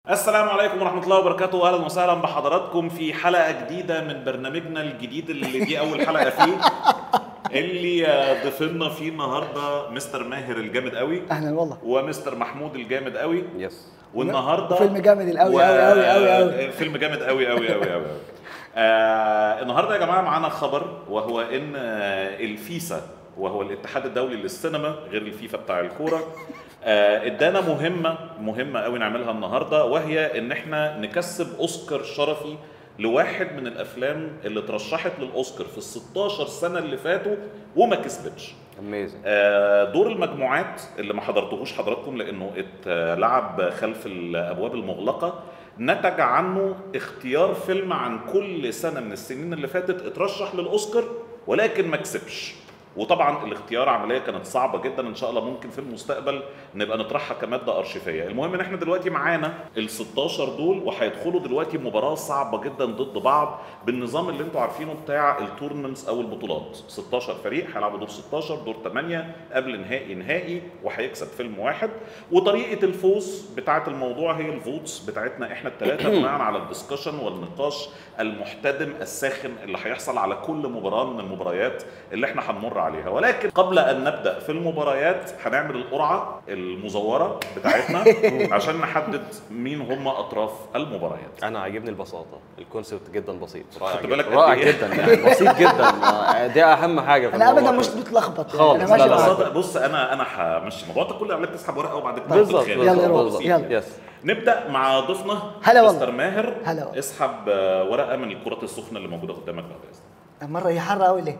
السلام عليكم ورحمة الله وبركاته أهلا وسهلا بحضراتكم في حلقة جديدة من برنامجنا الجديد اللي دي أول حلقة فيه اللي ضيفنا فيه النهارده مستر ماهر الجامد قوي اهلا والله ومستر محمود الجامد قوي يس والنهارده فيلم جامد القوي قوي قوي قوي قوي فيلم جامد قوي قوي قوي قوي آه النهارده يا جماعه معانا خبر وهو ان آه الفيسا وهو الاتحاد الدولي للسينما غير الفيفا بتاع الكوره آه، ادانا مهمه مهمه قوي نعملها النهارده وهي ان احنا نكسب اوسكار شرفي لواحد من الافلام اللي اترشحت للاوسكار في ال 16 سنه اللي فاتوا وما كسبتش اميزنج آه، دور المجموعات اللي ما حضرتوهوش حضراتكم لانه اتلعب خلف الابواب المغلقه نتج عنه اختيار فيلم عن كل سنه من السنين اللي فاتت اترشح للاوسكار ولكن ما كسبش وطبعا الاختيار عمليه كانت صعبه جدا ان شاء الله ممكن في المستقبل نبقى نطرحها كماده ارشيفيه المهم ان احنا دلوقتي معانا ال 16 دول وهيدخلوا دلوقتي مباراه صعبه جدا ضد بعض بالنظام اللي انتوا عارفينه بتاع التورنمنتس او البطولات 16 فريق هيلعبوا دور 16 دور 8 قبل نهائي نهائي وهيكسب فيلم واحد وطريقه الفوز بتاعه الموضوع هي الفوتس بتاعتنا احنا الثلاثه بناء على الدسكشن والنقاش المحتدم الساخن اللي هيحصل على كل مباراه من المباريات اللي احنا هنمر عليها ولكن قبل ان نبدا في المباريات هنعمل القرعه المزوره بتاعتنا عشان نحدد مين هم اطراف المباريات انا عاجبني البساطه الكونسيبت جدا بسيط رائع خدت جدا بالك قد رائع إيه؟ جدا يعني بسيط جدا ما- دي اهم حاجه في انا الموضوع. ابدا مش متلخبط يعني خالص، انا ماشي لا، لا، معاك. لا. بص بص انا انا همشي الموضوع انت كل اللي عملك تسحب ورقه وبعد كده بالظبط تتخانق. يلا بالظبط، روح، بالظبط. يلا. يس نبدا مع ضيفنا هلا والله. مستر ماهر هلا والله. اسحب آه، ورقه من الكرات السخنه اللي موجوده قدامك بعد اذنك مره هي حاره قوي ليه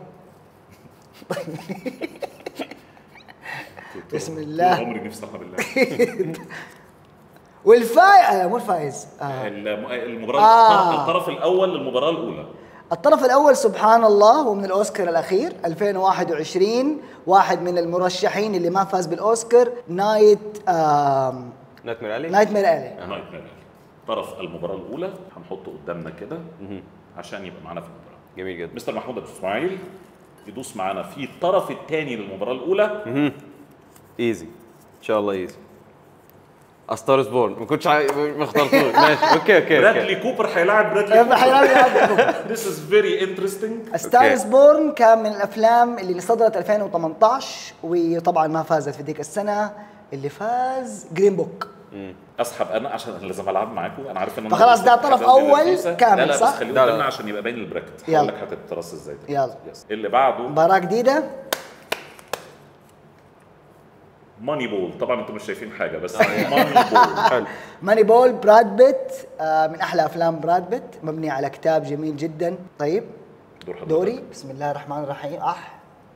بسم طول الله. عمري نفسي احنا بالله والفايز آه مو الفايز آه. الم- المباراه آه. الطرف الاول للمباراه الاولى الطرف الاول سبحان الله هو من الاوسكار الاخير 2021 واحد من المرشحين اللي ما فاز بالاوسكار نايت آم نايت مير الي نايت مير الي نايت مير طرف المباراه الاولى هنحطه قدامنا كده عشان يبقى معانا في المباراه جميل جدا مستر محمود ابو اسماعيل يدوس معانا في الطرف الثاني للمباراه الاولى ايزي ان شاء الله ايزي استار بورن ما كنتش عاي... ما اخترتوش ماشي اوكي اوكي برادلي اوكي كوبر هيلاعب برادلي كوبر حيلعب This is very interesting ستارز بورن كان من الافلام اللي صدرت 2018 وطبعا ما فازت في ذيك السنه اللي فاز جرين بوك اسحب انا عشان أنا لازم العب معاكم انا عارف ان انا فخلاص ده بس- طرف حساب أول للفيسا. كامل، لا لا صح؟ بس خليه لا، لا. قدامنا عشان يبقى باين البراكت يلا. هقول لك هتترص ازاي دلوقتي. يلا. يس. اللي بعده مباراه جديده ماني بول طبعا انتم مش شايفين حاجه بس ماني بول حلو ماني بول براد بيت آه من احلى افلام براد بيت مبني على كتاب جميل جدا طيب دور حضرتك. دوري بسم الله الرحمن الرحيم اح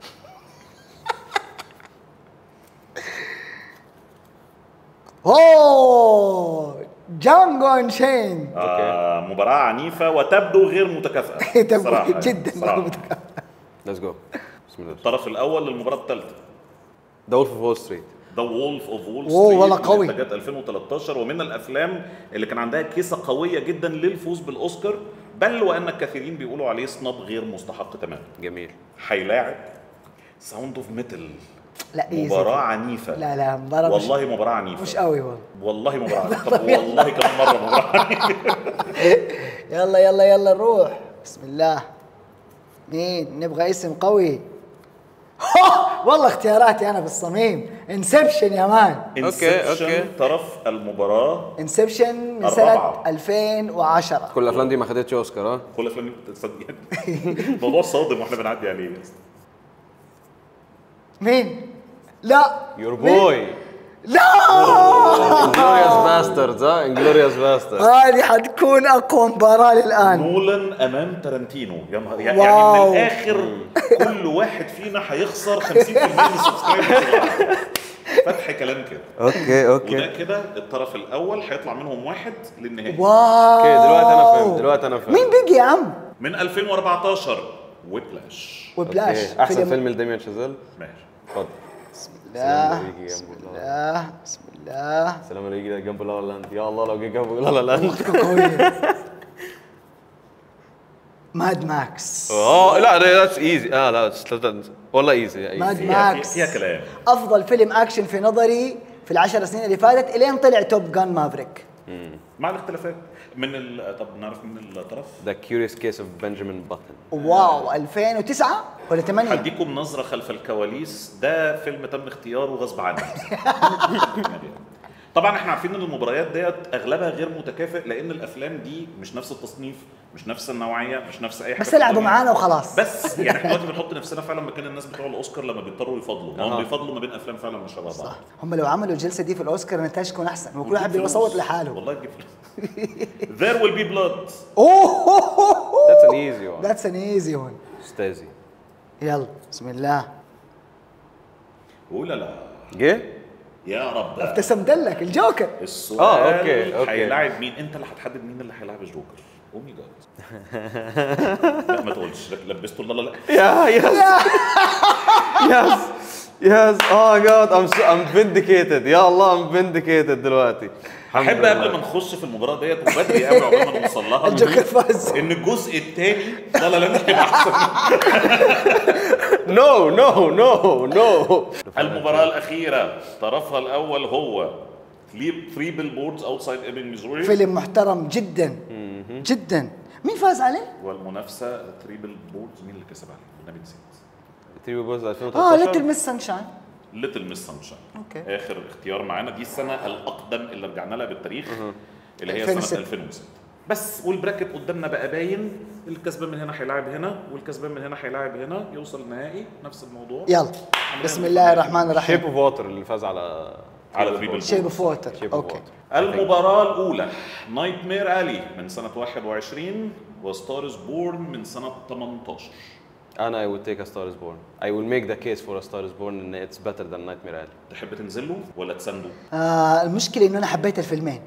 اوه جانجو انشين آه مباراة عنيفة وتبدو غير متكافئة تبدو صراحة يعني. جداً صراحة. متكافئة. ليتس جو بسم الله الطرف الأول للمباراة الثالثة ذا وولف اوف وول ستريت ذا وولف اوف وول أوه، والله قوي. انتاجات 2013 ومن الافلام اللي كان عندها كيسه قويه جدا للفوز بالاوسكار بل وان الكثيرين بيقولوا عليه صناب غير مستحق تماما جميل هيلاعب ساوند اوف ميتال لا ايزي مباراة عنيفة لا لا مباراة مش والله مباراة عنيفة مش قوي والله والله مباراة عنيفة طب والله كمان مرة مباراة عنيفة يلا يلا يلا نروح بسم الله مين نبغى اسم قوي والله اختياراتي انا بالصميم انسبشن يا مان أوكي، Inception أوكي. طرف المباراة انسبشن من الرابعة. سنة 2010 كل الافلام دي ما خدتش اوسكار ها كل افلام تصدق الموضوع صادم واحنا بنعدي عليه مين؟ لا يور مين؟ بوي لا انجلوريوس باستردز ها انجلوريوس باستردز هذه حتكون اقوى مباراة للان نولان امام تارانتينو يا نهار يعني واو. من الاخر كل واحد فينا هيخسر 50% من السبسكرايبرز فتح كلام كده اوكي وده كده الطرف الاول هيطلع منهم واحد للنهائي واو اوكي دلوقتي انا فهمت دلوقتي انا فهمت مين بقي يا عم؟ من 2014 ويبلاش وبلاش أوكي. احسن فيلم لديميان شازيل ماشي اتفضل الله سلام يجي بسم جنبه الله بسم الله السلام عليكم يجي جنب لا لا لاند يا الله لو جه جنب لا لا لاند قوية ماد ماكس اه لا ذاتس ايزي اه لا it's- والله ايزي ماد فيها ماكس فيها كلام افضل فيلم اكشن في نظري في العشر سنين اللي فاتت الين طلع توب جان مافريك مع الاختلافات من ال... طب نعرف من الطرف ذا كيوريوس كيس اوف بنجامين باتن واو 2009 ولا 8 هديكم نظرة خلف الكواليس ده فيلم تم اختياره غصب عني طبعا احنا عارفين ان المباريات ديت اغلبها غير متكافئ لان الافلام دي مش نفس التصنيف مش نفس النوعيه مش نفس اي حاجه بس في العبوا الدنيا. معانا وخلاص بس يعني احنا دلوقتي بنحط نفسنا فعلا مكان الناس بتوع الاوسكار لما بيضطروا يفضلوا هم أها. بيفضلوا ما بين افلام فعلا مش شبه بعض صح هم لو عملوا الجلسه دي في الاوسكار النتائج تكون احسن وكل واحد بيصوت لحاله والله تجيب فلوس There will be blood اوه ذاتس ان ايزي وان ذاتس ان ايزي ون استاذي يلا بسم الله ولا لا جه يا رب ابتسم دلك الجوكر السؤال آه، أوكي، أوكي. هيلاعب مين انت اللي هتحدد مين اللي هيلاعب الجوكر او ماي جاد لا ما تقولش لبسته لا لا لا يا يس يس يس اه جاد ام ام فينديكيتد يا الله ام فينديكيتد دلوقتي الحمد احب لله. قبل ما نخش في المباراه ديت وبدري قوي عقبال ما نوصل لها الجوكر فاز ان الجزء الثاني لا لا لا هيبقى احسن نو نو نو نو المباراه الاخيره طرفها الاول هو 3 بيل بوردز اوتسايد ايبنج ميزوري فيلم محترم جدا جدا مين فاز عليه؟ والمنافسه 3 بيل بوردز مين اللي كسب عليه؟ النبي نسيت تريبل بوز اه 2013 ليتل ميس سانشاين ليتل ميس سانشاين أوكي. اخر اختيار معانا دي السنه الاقدم اللي رجعنا لها بالتاريخ اللي هي 2006. سنه 2006 بس والبراكت قدامنا بقى باين الكسبان من هنا هيلاعب هنا والكسبان من هنا هيلاعب هنا يوصل النهائي نفس الموضوع يلا بسم الله الرحمن الرحيم شيب اوف ووتر اللي فاز على على Three Billboards. شيب اوف ووتر شيب اوف اوكي ووتر المباراة الأولى نايت مير ألي من سنة 21 وستارز بورن من سنة 18 انا I would take a star is born I will make the case for a star is born and it's better than Nightmare Alley تحب تنزله ولا تسنده؟ آه المشكله انه انا حبيت الفيلمين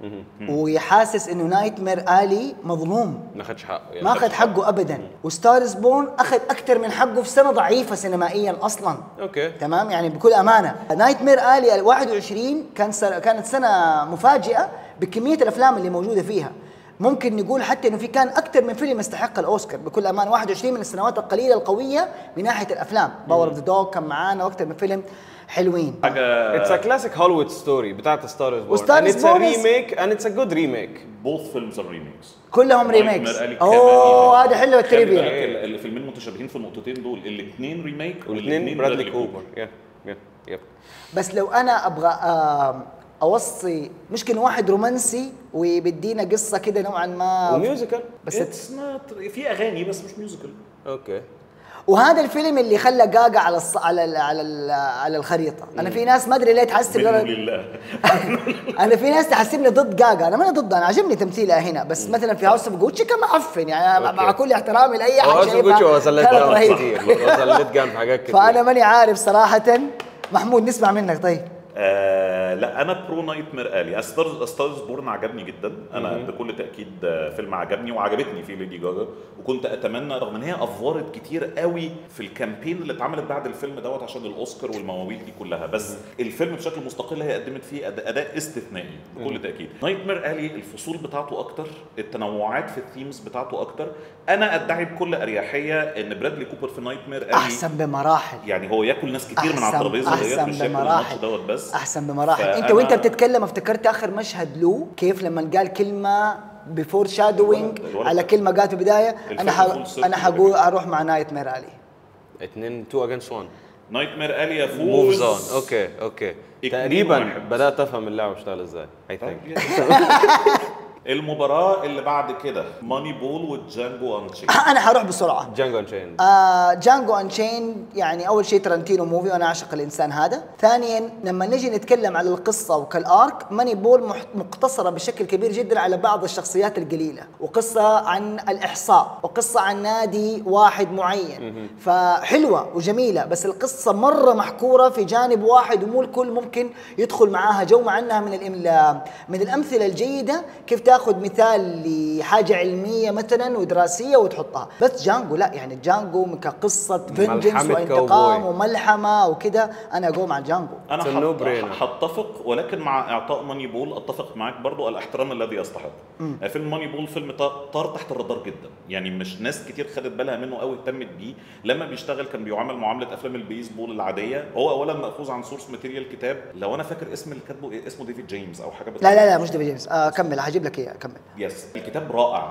وحاسس انه نايت مير الي مظلوم ما خدش حقه يعني ما اخذ حقه ابدا وستارز بورن اخذ اكثر من حقه في سنه ضعيفه سينمائيا اصلا اوكي تمام يعني بكل امانه نايت مير الي 21 كان سنة كانت سنه مفاجئه بكميه الافلام اللي موجوده فيها ممكن نقول حتى انه في كان اكثر من فيلم يستحق الاوسكار بكل امان 21 من السنوات القليله القويه من ناحيه الافلام باور اوف ذا دوغ كان معانا واكثر من فيلم حلوين حاجة It's a classic Hollywood story بتاعت A Star is Born Star and is it's a Born is- remake and it's a good remake both films are remakes كلهم Nightmare ريميكس Alley كمان اوه remake. هذا حلو خلي التريبيا بالك ال- الفيلمين متشابهين في النقطتين دول الاثنين ريميك والاثنين برادلي كوبر يا يا يب بس لو انا ابغى آم، اوصي مشكلة واحد رومانسي وبيدينا قصه كده نوعا ما وميوزيكال بس بس في اغاني بس مش ميوزيكال اوكي وهذا الفيلم اللي خلى جاجا على الص... على ال... على ال... على الخريطه انا في ناس ما ادري ليه تحسب منه أنا... لله انا في ناس تحسبني ضد جاجا انا ماني ضدها انا عجبني تمثيلها هنا بس مثلا في هاوس اوف جوتشي كان معفن يعني مع- مع أوكي. كل احترامي لاي هو حاجه اصلا جوتشي هو سلت كانت جان رهيبة. كتير هو سلت جان في حاجات كتير فانا ماني عارف صراحه محمود نسمع منك طيب آه لا انا برو نايت مير الي ستارز ستارز بورن عجبني جدا انا بكل تاكيد آه، فيلم عجبني وعجبتني فيه ليدي جاجا وكنت اتمنى رغم ان هي افورت كتير قوي في الكامبين اللي اتعملت بعد الفيلم دوت عشان الاوسكار والمواويل دي كلها بس الفيلم بشكل مستقل هي قدمت فيه أد- اداء استثنائي بكل تاكيد نايت مير الي الفصول بتاعته اكتر التنوعات في الثيمز بتاعته اكتر انا ادعي بكل اريحيه ان برادلي كوبر في نايت مير الي احسن بمراحل يعني هو ياكل ناس كتير من على أحسن- الترابيزه ديت أحسن مش ياكل بمراحل. الماتش دوت بس احسن بمراحل فأنا- انت وانت بتتكلم افتكرت اخر مشهد له كيف لما قال كلمه بيفور شادوينج الولد- الولد. على كلمه قالت في البدايه الفيلم انا ح... full circle انا حقول اروح مع نايت مير علي اتنين تو اجينست 1 نايت مير الي يفوز موفز اون اوكي اوكي اتنين تقريبا واحد. بدات افهم اللعبه بتشتغل ازاي اي ثينك المباراة اللي بعد كده ماني بول وجانجو انشين انا حروح بسرعه جانجو انشين آه جانجو انشين يعني اول شيء ترنتينو موفي وانا اعشق الانسان هذا ثانيا لما نجي نتكلم على القصه وكالارك ماني بول مح- مقتصره بشكل كبير جدا على بعض الشخصيات القليله وقصه عن الاحصاء وقصه عن نادي واحد معين فحلوه وجميله بس القصه مره محكوره في جانب واحد ومو الكل ممكن يدخل معاها جو مع انها من الإم- من الامثله الجيده كيف تاخذ تاخذ مثال لحاجه علميه مثلا ودراسيه وتحطها بس جانجو لا يعني جانجو كقصه فينجنس ملحمة وانتقام كاوبوي. وملحمه وكده انا اقوم على جانجو انا It's a حت- no-brainer. هتفق ولكن مع اعطاء ماني بول اتفق معاك برضو الاحترام الذي يستحق يعني فيلم ماني بول فيلم طا- طار تحت الرادار جدا يعني مش ناس كتير خدت بالها منه قوي اهتمت بيه لما بيشتغل كان بيعامل معامله افلام البيسبول العاديه هو اولا ماخوذ عن سورس ماتيريال كتاب لو انا فاكر اسم اللي كاتبه إيه؟ اسمه ديفيد جيمس او حاجه بس لا لا لا مش ديفيد جيمس آه كمل هجيب لك اياه كمل يس الكتاب رائع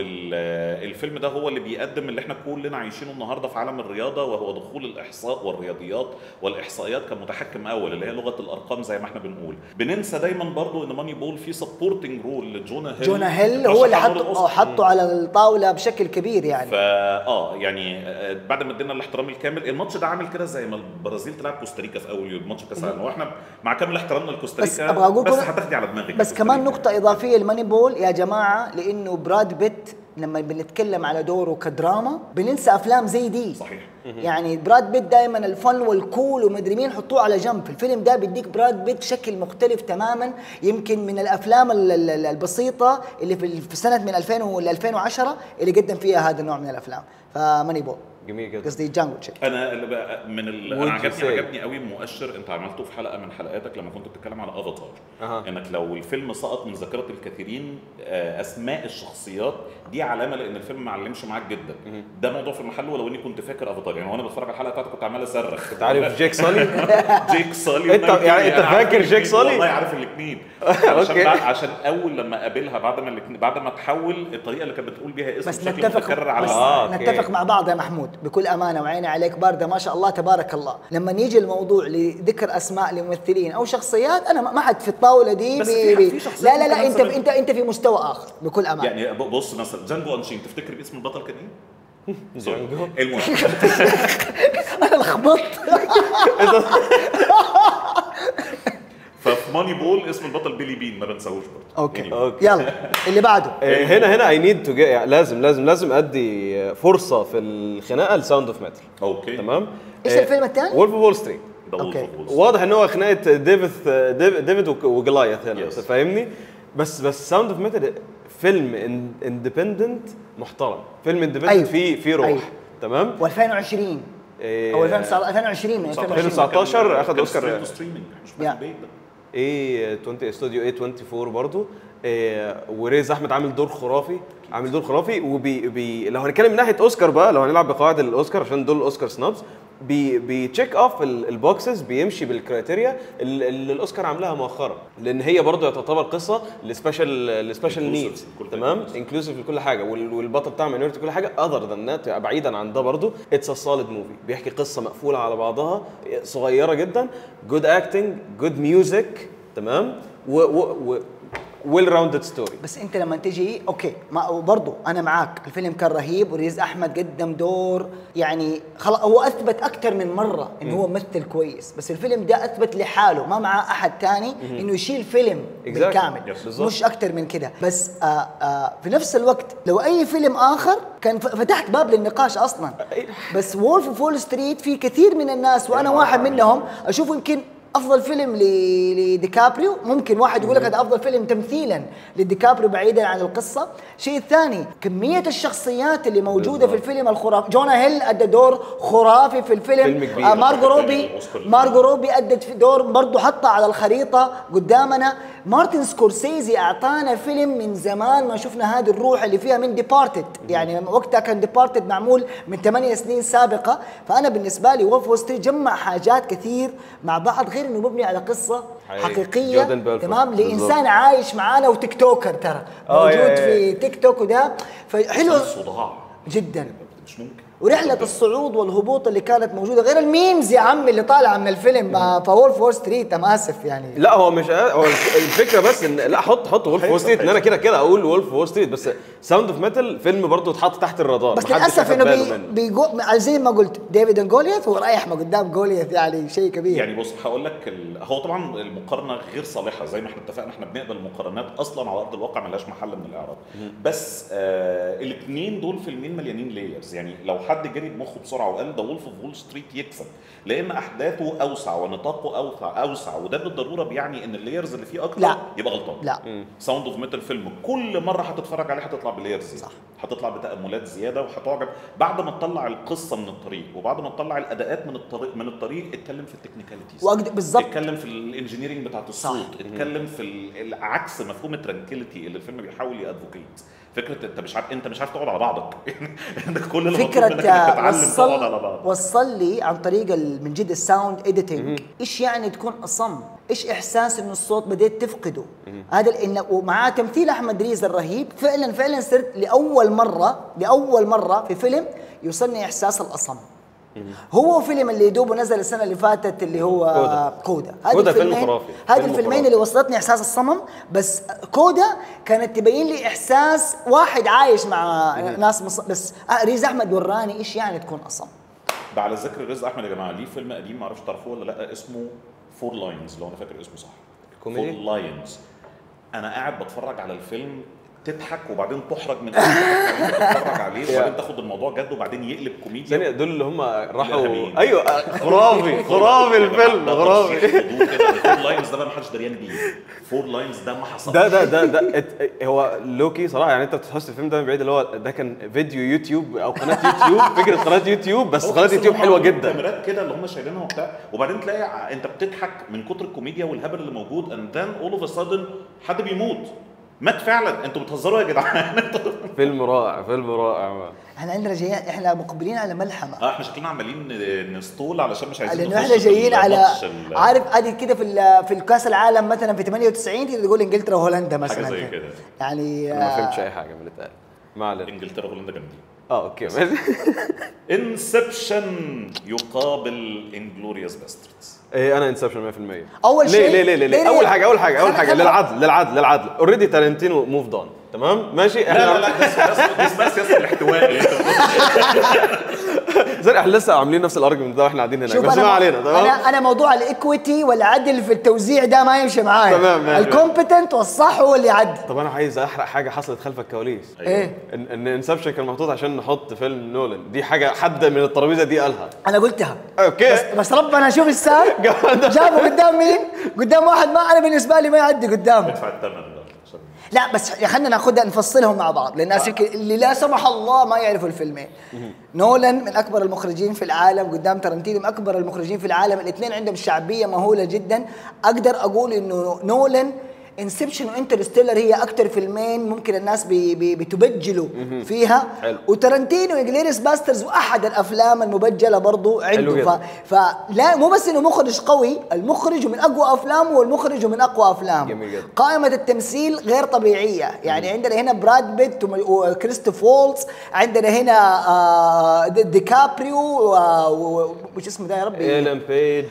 والفيلم ده هو اللي بيقدم اللي احنا كلنا عايشينه النهارده في عالم الرياضه وهو دخول الاحصاء والرياضيات والاحصائيات كمتحكم اول اللي هي لغه الارقام زي ما احنا بنقول بننسى دايما برضو ان ماني بول فيه سبورتنج رول لجونا هيل جونا هيل هو اللي رشح دور حطه الأوسكار. آه، حطه على الطاوله بشكل كبير يعني فا اه يعني آه، بعد ما ادينا الاحترام الكامل الماتش ده عامل كده زي ما البرازيل تلعب كوستاريكا في اول يوم ماتش كاس العالم واحنا مع كامل احترامنا بس لكوستاريكا ابغى اقول بس كده- هتاخدي على دماغك بس كمان كوستاريكا. نقطة إضافية لماني بول يا جماعة لأنه براد بيت لما بنتكلم على دوره كدراما بننسى أفلام زي دي صحيح يعني براد بيت دائما الفن والكول ومدري مين حطوه على جنب الفيلم ده بيديك براد بيت شكل مختلف تماما يمكن من الافلام ال- ال- ال- البسيطه اللي في في سنه من 2000 ل 2010 اللي قدم فيها هذا النوع من الافلام فماني بول جميل جدا قصدي جانجو تشيك انا اللي بقى من ال... Would انا you عجبني say? عجبني قوي مؤشر انت عملته في حلقه من حلقاتك لما كنت بتتكلم على افاتار أها. انك لو الفيلم سقط من ذاكره الكثيرين آه، اسماء الشخصيات دي علامه لان الفيلم ما علمش معاك جدا ده موضوع في المحل ولو اني كنت فاكر افاتار يعني وانا بتفرج على الحلقه بتاعتك كنت عمال اصرخ انت عارف جيك سولي جيك سولي انت- ونايتي. يعني انت أنا عارف فاكر جيك الاتنين، سولي؟ والله عارف الاثنين عشان أوكي. بعد- عشان اول لما اقابلها بعد ما الاتنين- بعد ما تحول الطريقه اللي كانت بتقول بيها اسم بس بشكل نتفق متكرر على بس آه، أوكي. نتفق مع بعض يا محمود بكل امانه وعيني عليك بارده ما شاء الله تبارك الله لما يجي الموضوع لذكر اسماء لممثلين او شخصيات انا ما ما حد في الطاوله دي بس بي في- بي في شخصيات لا لا لا أنت انت مثلاً- انت انت في مستوى اخر بكل امانه يعني ب- بص مثلا جانجو انشين تفتكر باسم البطل كان ايه؟ جانجو؟ المهم انا لخبطت ففي ماني بول اسم البطل بيلي بين ما بنساهوش برضه اوكي يعني أوكي. يلا اللي بعده آه، هنا هنا اي نيد تو يعني لازم لازم لازم ادي فرصه في الخناقه لساوند اوف ميتال اوكي تمام إيش الفيلم الثاني؟ وولف وول ستريت ده أوكي. وولف أوف وول واضح ان هو خناقه ديفيد ديف- ديفيد وك- وجلايث هنا Yes. فاهمني بس بس ساوند اوف ميتال فيلم اندبندنت محترم فيلم اندبندنت أيوه. فيه فيه روح أيوه. تمام و2020 إيه، او 2019 2020 من 2020 2019 اخذ اوسكار ستريمينج مش يا. في البيت ده ايه 20 استوديو ايه 24 برضه إيه وريز احمد عامل دور خرافي عامل دور خرافي وبي بي لو هنتكلم من ناحيه اوسكار بقى لو هنلعب بقواعد الاوسكار عشان دول الاوسكار سنابس بي بيتشيك اوف البوكسز بيمشي بالكرايتيريا اللي اللي الاوسكار عاملاها مؤخرا لان هي برضه تعتبر قصه لسبيشال لسبيشال Inclusive نيدز لكل تمام حاجة. انكلوسيف لكل حاجه وال- والبطل بتاع ماينورتي كل حاجه اذر ذان ذات بعيدا عن ده برضه اتس ا سوليد موفي بيحكي قصه مقفوله على بعضها صغيره جدا جود اكتنج جود ميوزك تمام و و ويل راوندد ستوري بس انت لما تجي اوكي ما برضو انا معاك الفيلم كان رهيب وريز احمد قدم دور يعني خلاص هو اثبت اكثر من مره انه هو ممثل كويس بس الفيلم ده اثبت لحاله ما معاه احد تاني انه يشيل فيلم Exactly. بالكامل Yes. بالظبط. مش اكثر من كده بس آه آه في نفس الوقت لو اي فيلم اخر كان ف- فتحت باب للنقاش اصلا بس وولف اوف وول ستريت في كثير من الناس وانا واحد منهم اشوفه يمكن افضل فيلم ل- لديكابريو ممكن واحد يقول لك هذا افضل فيلم تمثيلا لديكابريو بعيدا عن القصه الشيء الثاني كميه الشخصيات اللي موجوده في الفيلم الخرافي جونا هيل ادى دور خرافي في الفيلم فيلم كبير. آه مارجو روبي الأوسكار. مارجو روبي ادت في دور برضه حطها على الخريطه قدامنا مارتن سكورسيزي اعطانا فيلم من زمان ما شفنا هذه الروح اللي فيها من ديبارتد يعني وقتها كان ديبارتد معمول من ثمانية سنين سابقه فانا بالنسبه لي وولف ستريت جمع حاجات كثير مع بعض غير انه مبني على قصه حقيقي. حقيقيه جوردن بيلفورد. تمام بالضبط. لانسان عايش معانا وتيك توكر ترى آه، موجود يا- يا- في تيك توك وده فحلو صداع جدا مش ممكن ورحلة الصعود والهبوط اللي كانت موجودة غير الميمز يا عم اللي طالعة من الفيلم آه، فولف وول ستريت أنا آسف يعني لا هو مش هو الفكره بس ان لا حط حط وولف وول ستريت ان انا كده كده اقول وولف وول ستريت بس ساوند اوف ميتال فيلم برضه اتحط تحت الرادار بس محدش للأسف أخد إنه باله بي منه. بيجو على زي ما قلت ديفيد اند جولياث هو رايح ما قدام جولياث يعني شيء كبير يعني بص هقول لك ال... هو طبعا المقارنه غير صالحه زي ما احنا اتفقنا احنا بنقبل مقارنات اصلا على ارض الواقع ملهاش محل من الاعراب بس آه الاثنين دول فيلمين مليانين لايرز يعني لو حد حد جري بمخه بسرعه وقال ذا وولف اوف وول ستريت يكسب لان احداثه اوسع ونطاقه اوسع اوسع وده بالضروره بيعني ان اللايرز اللي فيه اكتر لا. يبقى غلطان لا ساوند اوف ميتال فيلم كل مره هتتفرج عليه هتطلع بلايرز صح. هتطلع بتاملات زياده وهتعجب بعد ما تطلع القصه من الطريق وبعد ما تطلع الاداءات من الطريق من الطريق اتكلم في التكنيكاليتيز وأقد- بالظبط. اتكلم في الانجينيرنج بتاعت الصوت صح. اتكلم في ال- العكس مفهوم الترانكيليتي اللي الفيلم بيحاول يادفوكيت فكره انت مش عارف انت مش عارف تقعد على بعضك انت كل اللي مطلوب منك فكرة انك تتعلم تقعد على وصل بعض وصل لي عن طريق ال- من جد الساوند اديتنج ايش يعني تكون اصم؟ ايش احساس انه الصوت بديت تفقده؟ هذا لانه ومعاه تمثيل احمد ريز الرهيب فعلا فعلا صرت لاول مره لاول مره في فيلم يوصلني احساس الاصم هو فيلم اللي دوبه نزل السنه اللي فاتت اللي هو كودا. كودا كودا فيلم الفيلمين- خرافي. هذه فيلم الفيلمين خرافي. اللي وصلتني احساس الصمم بس كودا كانت تبين لي احساس واحد عايش مع ناس مص... بس آه، ريز احمد وراني ايش يعني تكون اصم ده على ذكر رزق احمد يا جماعه ليه فيلم قديم معرفش تعرفوه ولا لا اسمه فور لاينز لو انا فاكر اسمه صح كوميدي؟ فور لاينز انا قاعد بتفرج على الفيلم تضحك وبعدين تحرج من قبل ما تتفرج عليه وبعدين تاخد الموضوع جد وبعدين يقلب كوميديا ثانية دول اللي هم راحوا إرهابيين. ايوه آه، خرافي خرافي الفيلم خرافي فور لاينز ده بقى محدش دريان بيه فور لاينز ده ما حصلش ده ده ده ده ات- هو لوكي صراحه يعني انت بتحس الفيلم ده من بعيد اللي هو ده كان فيديو يوتيوب او قناه يوتيوب فكره قناه يوتيوب بس هو قناه تحس إن يوتيوب هم حلوه عاملين جدا كاميرات كده اللي هم شايلينها وبتاع وبعدين تلاقي ع- انت بتضحك من كتر الكوميديا والهبل اللي موجود اند ذن اول اوف سادن حد بيموت مات فعلا انتوا بتهزروا يا جدعان فيلم رائع فيلم رائع احنا عندنا جايين احنا مقبلين على ملحمه اه احنا شكلنا عمالين نسطول علشان مش عايزين لانه نخش احنا في جايين على الماتش ال- عارف ادي كده في ال- في الكاس العالم مثلا في 98 تقدر تقول انجلترا وهولندا مثلا زي كده. يعني انا ما آه، فهمتش اي حاجه من اللي اتقال ما علينا انجلترا وهولندا جامدين اه اوكي ماشي انسبشن يقابل انجلوريوس باستردز إيه انا انسبشن 100% أول ليه شيء- ليه ليه ليه, ليه- ليه؟ ليه؟ اول حاجه اول حاجه اول خل- حاجه خل- للعدل للعدل للعدل اوريدي تارنتينو موفد اون تمام ماشي لا لا احنا لا ده اسمه- ده اسمه ده اسمه سياسه الاحتواء زي احنا لسه عاملين نفس الارجيومنت ده واحنا قاعدين هناك شوف بس ما انا علينا تمام انا انا موضوع الايكويتي والعدل في التوزيع ده ما يمشي معايا تمام، ماشي. الكومبتنت والصح هو اللي يعدل طب انا عايز احرق حاجه حصلت خلف الكواليس ايه ان ان انسبشن كان محطوط عشان نحط فيلم نولان دي حاجه حد من الترابيزه دي قالها انا قلتها اوكي بس, بس ربنا شوف السار جامد. جابه قدام مين؟ قدام واحد ما انا بالنسبه لي ما يعدي قدامه ادفع الثمن ده عشان لا بس خلينا ناخذها نفصلهم مع بعض للناس يمكن اللي لا سمح الله ما يعرفوا الفيلمين نولان من اكبر المخرجين في العالم قدام ترنتينو من اكبر المخرجين في العالم الاثنين عندهم شعبيه مهوله جدا اقدر اقول انه نولان انسبشن وانترستيلر هي اكثر فيلمين ممكن الناس بي بي بتبجلوا فيها حلو. وترنتينو انجليريس باسترز واحد الافلام المبجله برضو عنده جدا. ف... فلا مو بس انه مخرج قوي المخرج من اقوى افلامه والمخرج من اقوى افلامه جميل جدا. قائمة التمثيل غير طبيعية يعني عندنا هنا براد بيت وم- وكريستوف وولتز عندنا هنا آه دي- ديكابريو و- و- وش اسمه ده يا ربي ايلن بيج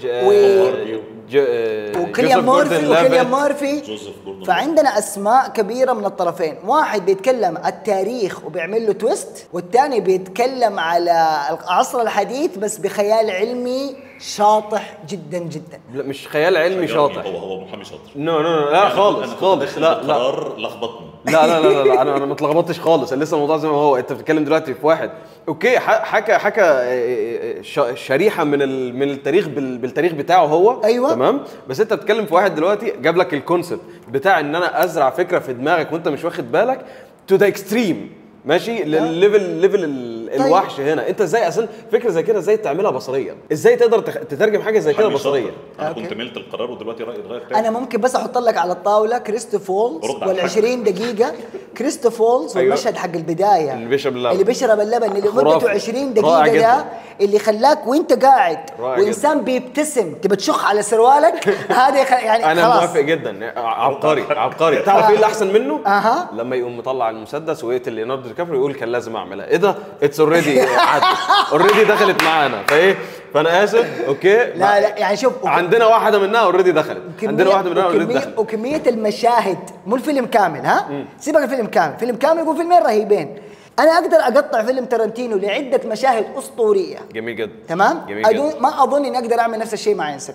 و- وكليان وكيليان مورفي وكيليان مورفي جوزيف جوردن فعندنا اسماء كبيره من الطرفين واحد بيتكلم التاريخ وبيعمل له تويست والثاني بيتكلم على العصر الحديث بس بخيال علمي شاطح جدا جدا لا مش خيال علمي شاطح هو هو محامي شاطر نو نو نو لا يعني خالص أنا كنت خالص داخل لا لا بقرار لخبطني لا لا لا لا, لا انا انا ما اتلخبطتش خالص أنا لسه الموضوع زي ما هو انت بتتكلم دلوقتي في واحد اوكي ح- حكى حكى آه، ش- شريحه من ال- من التاريخ بال- بالتاريخ بتاعه هو أيوة. تمام بس انت بتتكلم في واحد دلوقتي جاب لك الكونسبت بتاع ان انا ازرع فكره في دماغك وانت مش واخد بالك تو ذا اكستريم ماشي للليفل ليفل ال- طيب. الوحش هنا انت ازاي اصلا فكره زي كده ازاي تعملها بصريا ازاي تقدر تخ- تترجم حاجه زي كده محامي شاطر. بصريا انا أوكي. كنت ملت القرار ودلوقتي رايي اتغير تاني انا ممكن بس احط لك على الطاوله كريستوف وولز رد على وال20 دقيقه كريستوف وولز أيوة. والمشهد حق البدايه اللي بيشرب اللبن. اللي بيشرب اللبن اللي خرافي. مدته 20 رائع دقيقه جداً. ده اللي خلاك وانت قاعد رائع وانسان بيبتسم تبى تشخ على سروالك هذا يخ- يعني انا خلاص موافق جدا عبقري عبقري تعرف ايه اللي احسن منه؟ أها. لما يقوم مطلع المسدس ويقتل ليوناردو دي كابريو يقول كان لازم اعملها ايه ده؟ اتس اوريدي عدت اوريدي دخلت معانا فايه؟ فانا اسف اوكي لا لا يعني شوف عندنا واحده منها اوريدي دخلت وكمية- عندنا واحده منها اوريدي وكمية, دخلت وكمية المشاهد مو الفيلم كامل ها سيبك الفيلم كامل فيلم كامل يقول فيلمين رهيبين انا اقدر اقطع فيلم ترنتينو لعدة مشاهد اسطورية جميل جدا تمام جميل أدون جدا ما اظن اني اقدر اعمل نفس الشيء مع انسبشن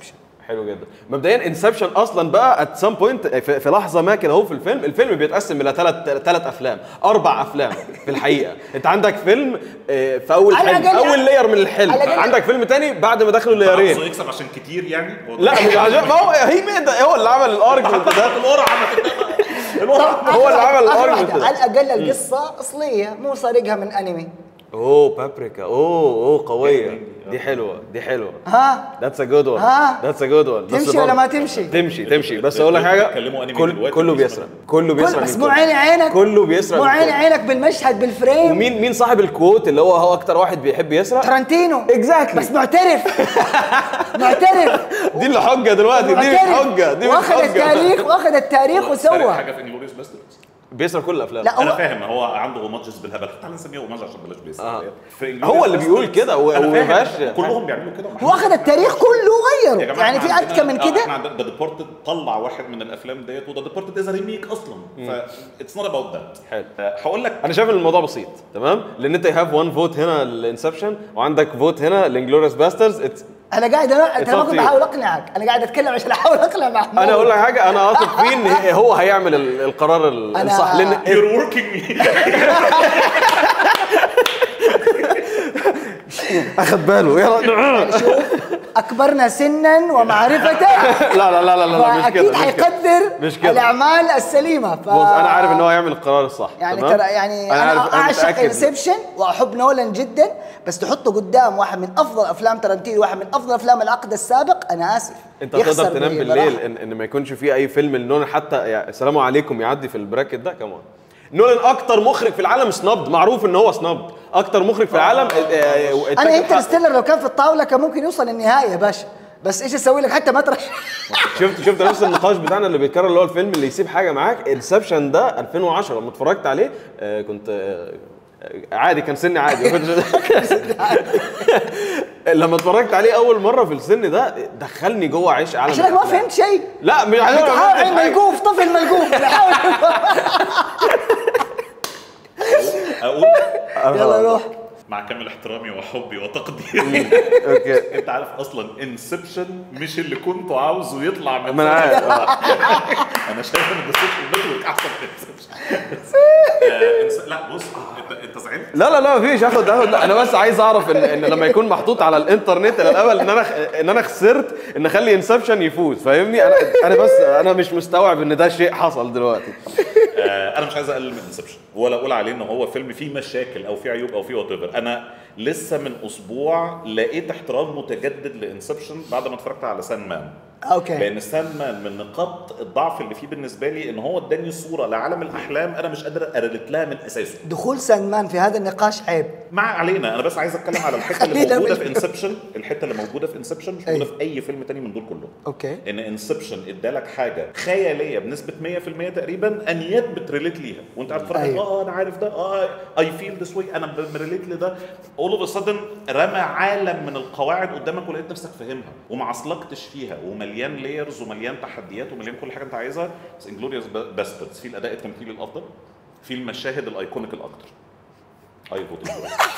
حلو جدا مبدئيا انسبشن اصلا بقى ات سام بوينت في في لحظه ما كده اهو في الفيلم الفيلم بيتقسم الى ثلاث ثلاث افلام اربع افلام في الحقيقه انت عندك فيلم آه، في اول على حلم الأقل- اول لاير من الحلم على الأقل- عندك فيلم تاني بعد ما دخلوا عاوزه لايرين يكسب عشان كتير يعني لا مش عشان ما هو هي ميد هو اللي عمل الارجيومنت ده القرعه القرعه هو اللي عمل آخر الارجيومنت واحدة. على ده الاقل القصه اصليه مو سارقها من انمي اوه بابريكا اوه اوه قويه دي حلوه دي حلوه ها ذاتس ا جود وان ها؟ ذاتس ا جود وان تمشي ولا ما تمشي؟ تمشي تمشي بس اقول لك حاجه بيتكلموا أنمي كل دلوقتي كله مش بيسرق زمان. كله كل بيسرق بس من مو كله. عيني عينك كله بيسرق مو من عيني كله. عينك بالمشهد بالفريم ومين مين صاحب الكوت اللي هو هو اكتر واحد بيحب يسرق ترنتينو Exactly. بس معترف معترف دي اللي حجه دلوقتي دي مش معترف. حجه دي مش واخد حجه التاريخ واخد التاريخ سارق وسوى حاجه في انجلوريوس باستردز بيسرق كل الافلام لا انا هو فاهم هو عنده اوماجز بالهبل تعال نسميه اوماج عشان بلاش بيسرق آه. في هو اللي Inglourious بيقول Basterds كده و- أنا وما فاهم. فيهاش- كلهم بيعملوا كده هو واخد التاريخ كله يا غيره جماعه يعني إحنا في عندنا- اذكى من آه، كده احنا عندنا ذا ديبورتد طلع واحد من الافلام ديت وذا ديبورتد از ريميك اصلا ف اتس نوت اباوت ذات حلو. هقول لك انا شايف ان الموضوع بسيط تمام لان انت هاف وان فوت هنا الانسبشن وعندك فوت هنا لانجلوريوس باسترز انا قاعد أنا... انت ما It's up كنت to you. بحاول اقنعك انا قاعد اتكلم عشان احاول اقنع محمود انا اقول لك حاجه انا واثق فيه ان هو هيعمل ال- القرار ال- أنا- الصح لان يور وركينج اخد باله يلا شوف اكبرنا سنا ومعرفه لا لا لا لا لا مش كده فاكيد مش كده حيقدر مش كده. الاعمال السليمه ف... بص انا عارف ان هو هيعمل القرار الصح يعني تمام؟ ترى يعني انا, عارف- أنا اعشق متأكد. انسبشن واحب نولان جدا بس تحطه قدام واحد من افضل افلام ترنتينو واحد من افضل افلام العقد السابق انا اسف انت يخسر تقدر تنام بي- بالليل براحة. ان, ان ما يكونش في اي فيلم لنولان حتى يعني السلام عليكم يعدي في البراكت ده كمان نولان اكتر مخرج في العالم سنبد معروف ان هو سنبد اكتر مخرج في العالم اه، اه، انا اتاخد حق- انترستيلر لو كان في الطاوله كان ممكن يوصل النهايه يا باشا بس ايش اسوي لك حتى ما ترى شفت شفت نفس النقاش بتاعنا اللي بيتكرر اللي هو الفيلم اللي يسيب حاجه معاك انسبشن ده 2010 لما اتفرجت عليه آه، كنت آه، آه، عادي كان سني عادي ما كنتش- لما اتفرجت عليه اول مره في السن ده دخلني جوه عيش عالم عشانك ما الأفلام. فهمت شيء لا مش عشان أنا ما بتحاول فهمتش حاجة. ملقوف طفل ملقوف بحاول اقول يلا روح مع كامل احترامي وحبي وتقديري اوكي انت عارف اصلا انسبشن مش اللي كنت عاوزه يطلع من ما انا عارف آه. انا شايف ان السوشيال نتورك احسن من انسبشن لا بص انت انت زعلت لا لا لا مفيش اخد اخد لا، انا بس عايز اعرف ان, ان لما يكون محطوط على الانترنت الى الابد ان انا ان انا خسرت ان اخلي انسبشن يفوز فاهمني انا انا بس انا مش مستوعب ان ده شيء حصل دلوقتي آه، انا مش عايز اقلل من انسبشن ولا اقول عليه ان هو فيلم فيه مشاكل او فيه عيوب او فيه وات ايفر انا لسه من اسبوع لقيت احترام متجدد لانسبشن بعد ما اتفرجت على سان مان اوكي لان سان مان من نقاط الضعف اللي فيه بالنسبه لي ان هو اداني صوره لعالم الاحلام انا مش قادر اريليت لها من اساسه دخول ساندمان في هذا النقاش عيب ما علينا انا بس عايز اتكلم على الحته اللي خلينا موجوده بال- في انسبشن الحته اللي موجوده في انسبشن مش موجوده في اي فيلم تاني من دول كلهم اوكي ان انسبشن ادالك حاجه خياليه بنسبه 100% تقريبا ان يت بتريليت ليها وانت قاعد تتفرج أيوة. اه انا عارف ده اه اي فيل ذس واي انا بريليت لده اول اوف سادن رمى عالم من القواعد قدامك ولقيت نفسك فاهمها وما عصلكتش فيها ومليان لايرز ومليان تحديات ومليان كل حاجه انت عايزها بس انجلوريوس باستردز في الاداء التمثيلي الافضل في المشاهد الايكونيك الاكتر اي فوت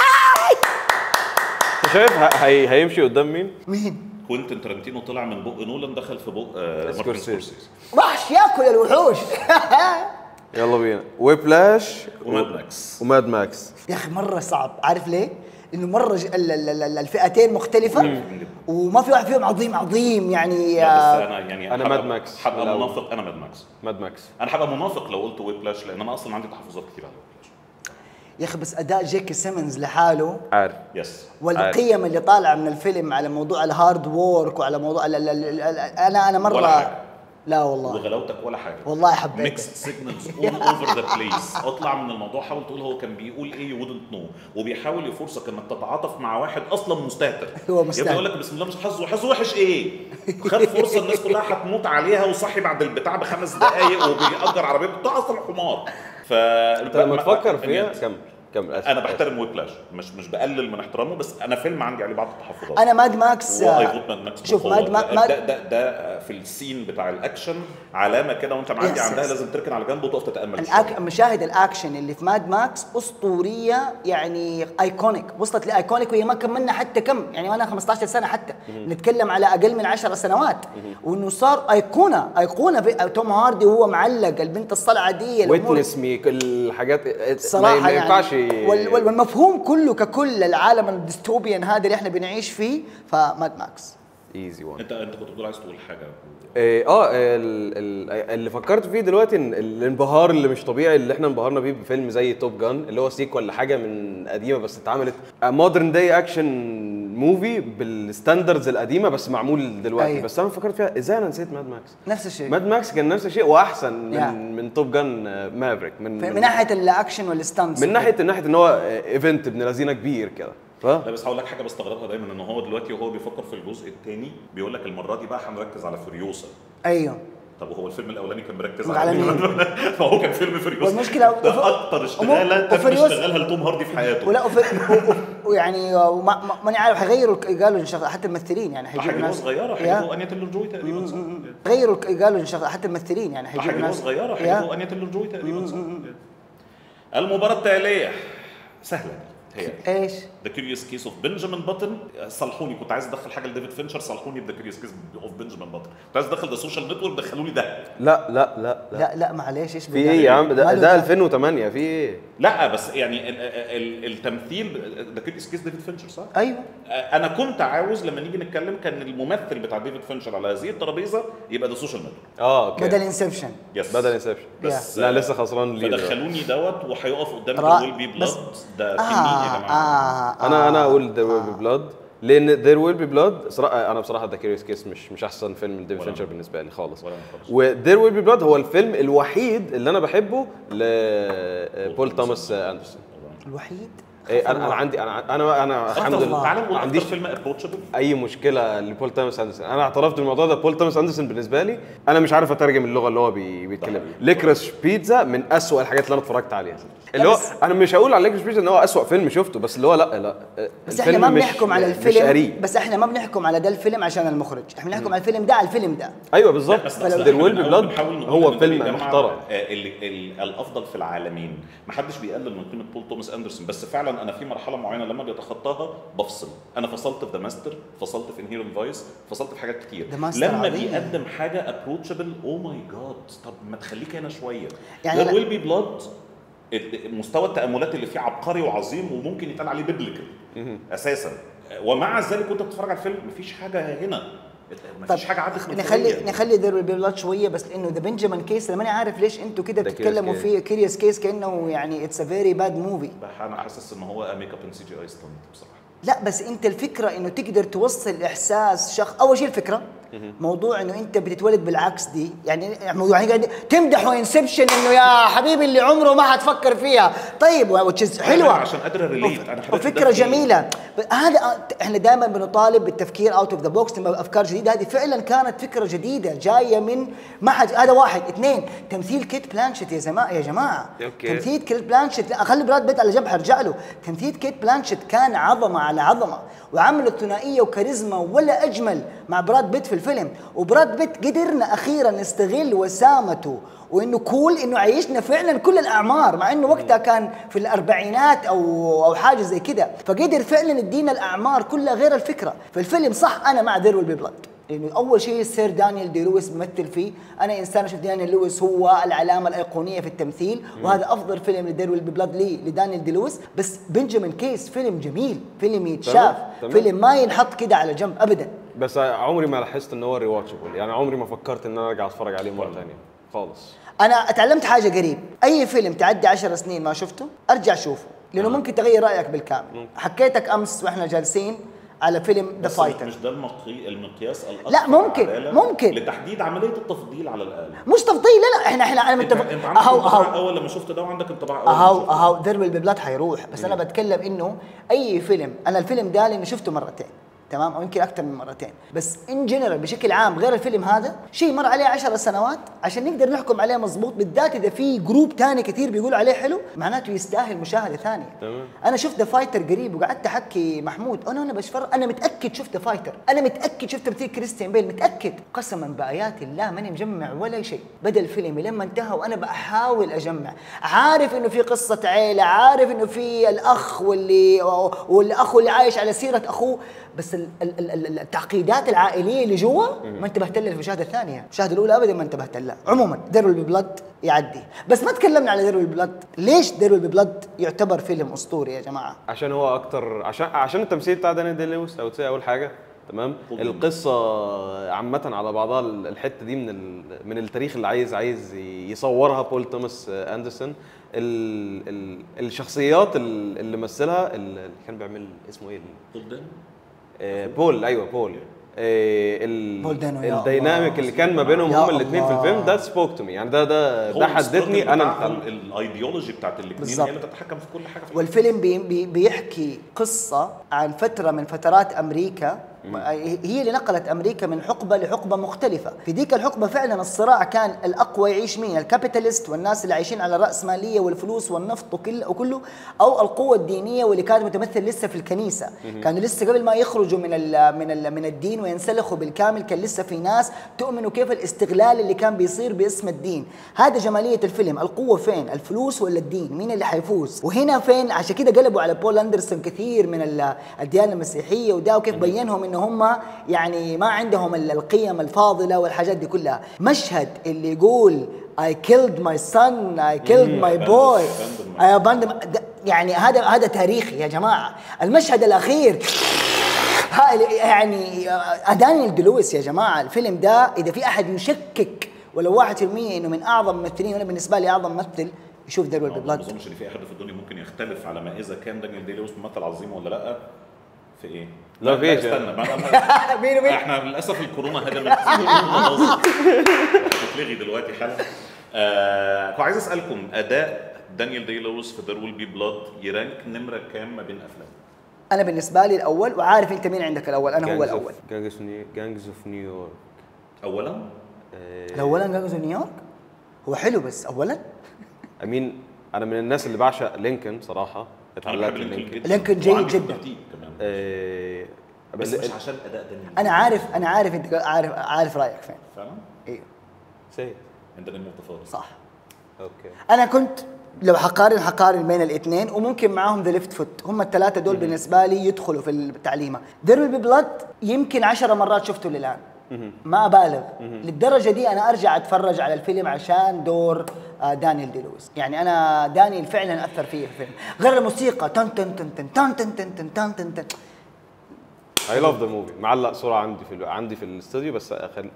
انت شايف ه- هي هيمشي قدام مين؟ مين كوينتن ترنتينو طلع من بق نولان دخل في بق آه مارتن سكورسيزي. سكورسيزي وحش ياكل الوحوش يلا بينا ويبلاش وماد ماكس وماد ماكس يا اخي مره صعب عارف ليه؟ انه مره ج... ال- ال- ال- الفئتين مختلفه وما في واحد فيهم عظيم عظيم يعني لا بس آه، انا يعني أنا هبقى- ماد ماكس هبقى الأول. منافق انا ماد ماكس ماد ماكس انا هبقى منافق لو قلت ويبلاش لان انا اصلا عندي تحفظات كتير على ويبلاش يا اخي بس اداء جيكي سيمنز لحاله عارف يس والقيم اللي طالعه من الفيلم على موضوع الهارد وورك وعلى موضوع ال ال ال ال ال انا انا مره ولا حاجة. لا والله وغلاوتك ولا حاجه والله حبيته ميكس سيجنالز اول اوفر ذا بليس اطلع من الموضوع حاول تقول هو كان بيقول ايه يو wouldn't نو وبيحاول يفرصك انك تتعاطف مع واحد اصلا مستهتر هو مستهتر. يقول لك بسم الله مش حظه حظه وحش ايه خد فرصه الناس كلها هتموت عليها وصحي بعد البتاع بخمس دقائق وبيأجر عربيه بتاع اصلا حمار ف انت لما تفكر فيها كمل كمل آسف. انا بحترم ويبلاش مش مش بقلل من احترامه بس انا فيلم عندي عليه بعض التحفظات انا ماد ماكس واي آه، فوت ماد ماكس شوف بقوة. ماد ما- ده, ماد ده, ده في السين بتاع الاكشن علامه كده وانت معدي Yes, عندها yes. لازم تركن على جنب وتقف تتامل الأك... شوية. مشاهد الاكشن اللي في ماد ماكس اسطوريه يعني ايكونيك وصلت لايكونيك وهي ما كملنا حتى كم يعني وانا 15 سنه حتى نتكلم على اقل من 10 سنوات وانه صار ايقونه ايقونه في توم هاردي وهو معلق البنت الصلعه دي الأمور- ويتنس مي الحاجات صراحة ما, ما ينفعش يعني وال وال والمفهوم كله ككل العالم الديستوبيان هذا اللي احنا بنعيش فيه فماد ماكس ايزي وان انت انت كنت بتقول عايز تقول حاجه اه آه، ال- ال- اللي فكرت فيه دلوقتي ان الانبهار اللي مش طبيعي اللي احنا انبهرنا بيه بفيلم زي توب جان اللي هو سيكوال لحاجه من قديمه بس اتعملت مودرن داي اكشن موفي بالستاندردز القديمه بس معمول دلوقتي أيوة. بس انا فكرت فيها ازاي انا نسيت ماد ماكس نفس الشيء ماد ماكس كان نفس الشيء واحسن من Yeah. من توب جان مافريك من من ناحيه الاكشن والستانس من ناحيه من ناحيه ان هو ايفنت ابن لذينه كبير كده ف لا بس هقول لك حاجه بستغربها دايما ان هو دلوقتي وهو بيفكر في الجزء الثاني بيقول لك المره دي بقى هنركز على فيوريوسا ايوه طب وهو الفيلم الاولاني كان مركز على مين؟ فهو كان فيلم فيوريوسا والمشكلة- ده وف- اكتر اشتغاله وف- تم وفيوريوسا- اشتغلها لتوم هاردي في حياته ولا وفي و- و- ويعني وما ما- ماني عارف حيغيروا الك- قالوا شغله حتى الممثلين يعني حيجيبوا حاجه ناس صغيره يا. هيجيبوا انيا تيلر جوي تقريبا صح؟ غيروا الك- قالوا شغله حتى الممثلين يعني حيجيبوا حاجه ناس صغيره يا. هيجيبوا انيا تيلر جوي تقريبا صح؟ المباراه التاليه سهله هي ايش؟ ذا كيوريوس كيس اوف بنجامين باتن صلحوني كنت عايز ادخل حاجه لديفيد فينشر صلحوني بذا كيوريوس كيس اوف بنجامين باتن كنت عايز ادخل ذا سوشيال نتورك دخلوا لي ده لا لا لا لا لا لا معلش ايش في ايه يا عم ده, ماله ده 2008 في ايه لا بس يعني ال- ال- التمثيل ذا كيوريوس كيس ديفيد فينشر صح؟ ايوه انا كنت عاوز لما نيجي نتكلم كان الممثل بتاع ديفيد فينشر على هذه الترابيزه يبقى ذا سوشيال نتورك اه اوكي بدل انسبشن يس بدل انسبشن بس لا لسه خسران ليه دلوقتي. فدخلوني دوت وهيقف قدام را- ويل بي بس- بلاد ده في مين يا آه, جماعه؟ آه, انا انا آه. اقول ذير ويل بي بلاد لان ذير ويل بي بلاد صراحه انا بصراحه ذا كيوريوس كيس مش مش احسن فيلم لديفيد ولا فينشر أنا. بالنسبه لي خالص ولا أنا خالص. وذير ويل بي بلاد هو الفيلم الوحيد اللي انا بحبه لبول توماس اندرسون الوحيد إيه، انا انا عندي انا انا انا الحمد الله. لله تعالى ما نقول اكتر عنديش فيلم ابروتشبل اي مشكله لبول توماس اندرسون انا اعترفت بالموضوع ده بول توماس اندرسون بالنسبه لي انا مش عارف اترجم اللغه اللي هو بي- بيتكلم ليكرس بيتزا من أسوأ الحاجات اللي انا اتفرجت عليها اللي هو بس- انا مش هقول على ليكرس بيتزا ان هو أسوأ فيلم شفته بس اللي هو لا لا بس احنا الفيلم ما مش- بنحكم على مش الفيلم قريب بس احنا ما بنحكم على ده الفيلم عشان المخرج احنا بنحكم على الفيلم ده على الفيلم ده ايوه بالظبط بس فلو- ذير ويل بي بلاد هو إن ده فيلم بيجمع، محترم آه، ال- ال- الافضل في العالمين ما حدش بيقلل من قيمه بول توماس اندرسون بس فعلا انا في مرحله معينه لما بيتخطاها بفصل انا فصلت في ذا ماستر فصلت في انهيرنت فويس فصلت في حاجات كتير The Master لما عظيم. بيقدم حاجه ابروتشبل او ماي جاد طب ما تخليك هنا شويه يعني ذير أنا- ويل بي بلاد مستوى التاملات اللي فيه عبقري وعظيم وممكن يتقال عليه بيبليكال اساسا ومع ذلك وانت بتتفرج على الفيلم مفيش حاجه هنا مفيش حاجه عدت نخلي نخلي ذير بلاد شويه بس لانه ذا بنجامين كيس انا ماني عارف ليش انتوا كده The بتتكلموا Curious فيه كيريوس كيس كانه يعني اتس ا فيري باد موفي انا حاسس ان هو ميك اب ان سي جي اي ستاند بصراحه لا بس انت الفكره انه تقدر توصل احساس شخص اول شيء الفكره موضوع انه انت بتتولد بالعكس دي يعني موضوع يعني قاعد تمدحوا انسبشن انه يا حبيبي اللي عمره ما حتفكر فيها طيب وتشز حلوه عشان قادر ريليت انا حضرتك وفكره ده في- جميله ب- هذا احنا دائما بنطالب بالتفكير اوت اوف ذا بوكس افكار جديده هذه فعلا كانت فكره جديده جايه من ما حد هذا واحد اثنين تمثيل كيت بلانشيت يا جماعه يا جماعه أوكي. تمثيل كيت بلانشيت لا خلي براد بيت على جنب حرجع له تمثيل كيت بلانشيت كان عظمه على عظمه وعملوا ثنائيه وكاريزما ولا اجمل مع براد بيت في الفيلم وبراد بيت قدرنا اخيرا نستغل وسامته وانه كول انه عيشنا فعلا كل الاعمار مع انه وقتها كان في الاربعينات او او حاجه زي كده فقدر فعلا يدينا الاعمار كلها غير الفكره فالفيلم صح انا مع ذير ويل بي بلاد لانه اول شيء سير دانيال دي لويس بيمثل فيه انا انسان اشوف دانيال لويس هو العلامه الايقونيه في التمثيل وهذا افضل فيلم لدير ويل بي بلاد لي لدانيال دي لويس بس بنجامين كيس فيلم جميل فيلم يتشاف تمام. فيلم ما ينحط كده على جنب ابدا بس عمري ما لاحظت ان هو ريواتشبل يعني عمري ما فكرت ان انا ارجع اتفرج عليه مره ثانيه خالص انا اتعلمت حاجه قريب اي فيلم تعدي عشر سنين ما شفته ارجع شوفه لانه ممكن تغير رايك بالكامل حكيتك امس واحنا جالسين على فيلم ذا بس فايتر مش ده المقي... المقياس الاكثر لا، ممكن، عدالة ممكن. لتحديد عمليه التفضيل على الاقل مش تفضيل لا لا احنا احنا انا انت, متفق انت عندك اهو انطباع اهو اول لما شفت ده وعندك انطباع اول لما اهو شفت اهو ذير ويل بي بلاد حيروح بس انا بتكلم انه اي فيلم انا الفيلم ده لانه شفته مرتين تمام او يمكن اكثر من مرتين بس ان جنرال بشكل عام غير الفيلم هذا شيء مر عليه عشر سنوات عشان نقدر نحكم عليه مضبوط بالذات اذا في جروب تاني كثير بيقول عليه حلو معناته يستاهل مشاهده ثانيه تمام. انا شفت ذا فايتر قريب وقعدت احكي محمود انا انا بشفر انا متاكد شفت ذا فايتر انا متاكد شفت تمثيل كريستيان بيل متاكد قسما بايات الله ماني مجمع ولا شيء بدا الفيلم لما انتهى وانا بحاول اجمع عارف انه في قصه عيله عارف انه في الاخ واللي والاخ اللي عايش على سيره اخوه بس ال- ال- ال- ال- التعقيدات العائليه اللي جوا ما انتبهت لها في المشاهده الثانيه المشاهده الاولى ابدا ما انتبهت لها عموما ديرول ببلد يعدي بس ما تكلمنا على ديرول ببلد ليش ديرول ببلد يعتبر فيلم اسطوري يا جماعه عشان هو اكتر عشان عشان التمثيل بتاع داني دي لويس او اول حاجه تمام طبعاً. القصه عامه على بعضها الحته دي من ال... من التاريخ اللي عايز عايز يصورها بول توماس اندرسون ال... ال... الشخصيات ال- اللي مثلها اللي كان بيعمل اسمه ايه قدام آه، بول ايوه بول آه، ال... بول دانو، يا الديناميك الله. اللي كان ما بينهم يا هما الاثنين في الله. الفيلم ده سبوك تو مي يعني ده ده هو ده حددني انا بتاعهم، متعلق. الايديولوجي بتاعت الاثنين بالظبط. هي اللي تتحكم في كل حاجه في والفيلم بي بي بيحكي قصة عن فترة من فترات أمريكا هي اللي نقلت أمريكا من حقبة لحقبة مختلفة في ديك الحقبة فعلا الصراع كان الأقوى يعيش مين الكابيتاليست والناس اللي عايشين على الرأسمالية والفلوس والنفط وكل وكله أو القوة الدينية واللي كانت متمثل لسه في الكنيسة كانوا لسه قبل ما يخرجوا من ال من ال من الدين وينسلخوا بالكامل كان لسه في ناس تؤمنوا كيف الاستغلال اللي كان بيصير باسم الدين هذا جمالية الفيلم القوة فين الفلوس ولا الدين مين اللي حيفوز وهنا فين عشان كده قلبوا على بول اندرسون كثير من ال- الديانة المسيحية وده وكيف بينهم ان هم يعني ما عندهم ال- القيم الفاضلة والحاجات دي كلها مشهد اللي يقول I killed my son I killed my abandoned- boy abandoned my I abandoned ده- يعني هذا هذا تاريخي يا جماعة المشهد الأخير ها- يعني آه، دانيال دي لويس يا جماعه الفيلم ده اذا في احد يشكك ولو 1% انه من اعظم الممثلين وانا بالنسبه لي اعظم ممثل يشوف ذا ما بلاد اظنش ان في احد في الدنيا ممكن يختلف على ما اذا كان دانيال دي لويس ممثل عظيم ولا لا في ايه؟ لا، فيش. استنى ما ما- مين ومين؟ احنا للاسف الكورونا هدمت خلاص هتتلغي دلوقتي حالا آه كنت عايز اسالكم اداء دانيال دي لويس في ذير ويل بي بلاد يرانك نمره كام ما بين افلام؟ انا بالنسبه لي الاول وعارف انت مين عندك الاول انا هو الاول جانجز اوف نيويورك اولا الاول جانجز نيويورك هو حلو بس اولا امين انا من الناس اللي بعشق لينكولن صراحه انا اتعلقت بحب لينكولن بلينكولن جدا لينكولن جيد وعندي جدا. ترتيب كمان آه، بس بل- مش عشان اداء دانيال انا عارف انا عارف انت عارف عارف رايك فين فعلا ايوه سيد انت نجم متفاضل صح اوكي انا كنت لو حقارن حقارن بين الاثنين وممكن معاهم ذا ليفت فوت هم الثلاثه دول بالنسبه لي يدخلوا في التعليمه ذير ويل بي بلاد يمكن عشرة مرات شفته للان ما ابالغ للدرجه دي انا ارجع اتفرج على الفيلم عشان دور آه، دانيال دي لويس يعني انا دانيال فعلا اثر فيه في الفيلم غير الموسيقى تن تن تن تن تن تن تن تن تن تن تن اي لاف ذا موفي معلق صوره عندي في ال- عندي في الاستوديو بس أخل...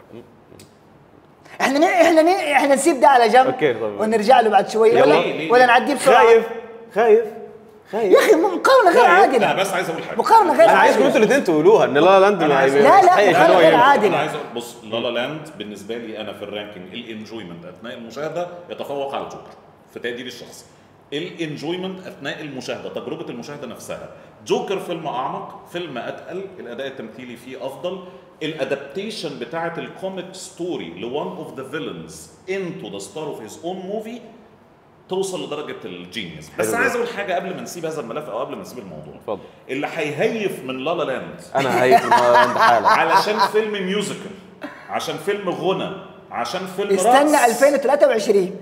احنا ن... احنا ن... احنا نسيب ده على جنب أوكي، طيب. ونرجع له بعد شويه يلا. ولا ليه- ليه- ولا ليه؟ نعديه بسرعه خايف خايف يا خايف اخي مقارنه غير لا، عادله انا بس عايز اقول حاجه مقارنه غير انا عايزكم عادله انتوا الاثنين تقولوها ان لا لاند أنا ما عايز- ما لا، لا، يستحقش إن مقارنة هو غير يبقى. عادلة. انا عايز أقول- بص لا لا لاند بالنسبه لي انا في الرانكينج الانجويمنت اثناء المشاهده يتفوق على جوكر في تقديري الشخصي الانجويمنت اثناء المشاهده تجربه المشاهده نفسها جوكر فيلم اعمق فيلم اتقل الاداء التمثيلي فيه افضل الادابتيشن بتاعه الكوميك ستوري لوان اوف ذا فيلنز انتو ذا ستار اوف هيز اون موفي توصل لدرجه الجينيوس بس حلو عايز ده. اقول حاجه قبل ما نسيب هذا الملف او قبل ما نسيب الموضوع اتفضل اللي هيهيف من لالا لاند انا هيك عند حالك علشان فيلم ميوزيكال عشان فيلم غنى عشان فيلم استنى رقص 2023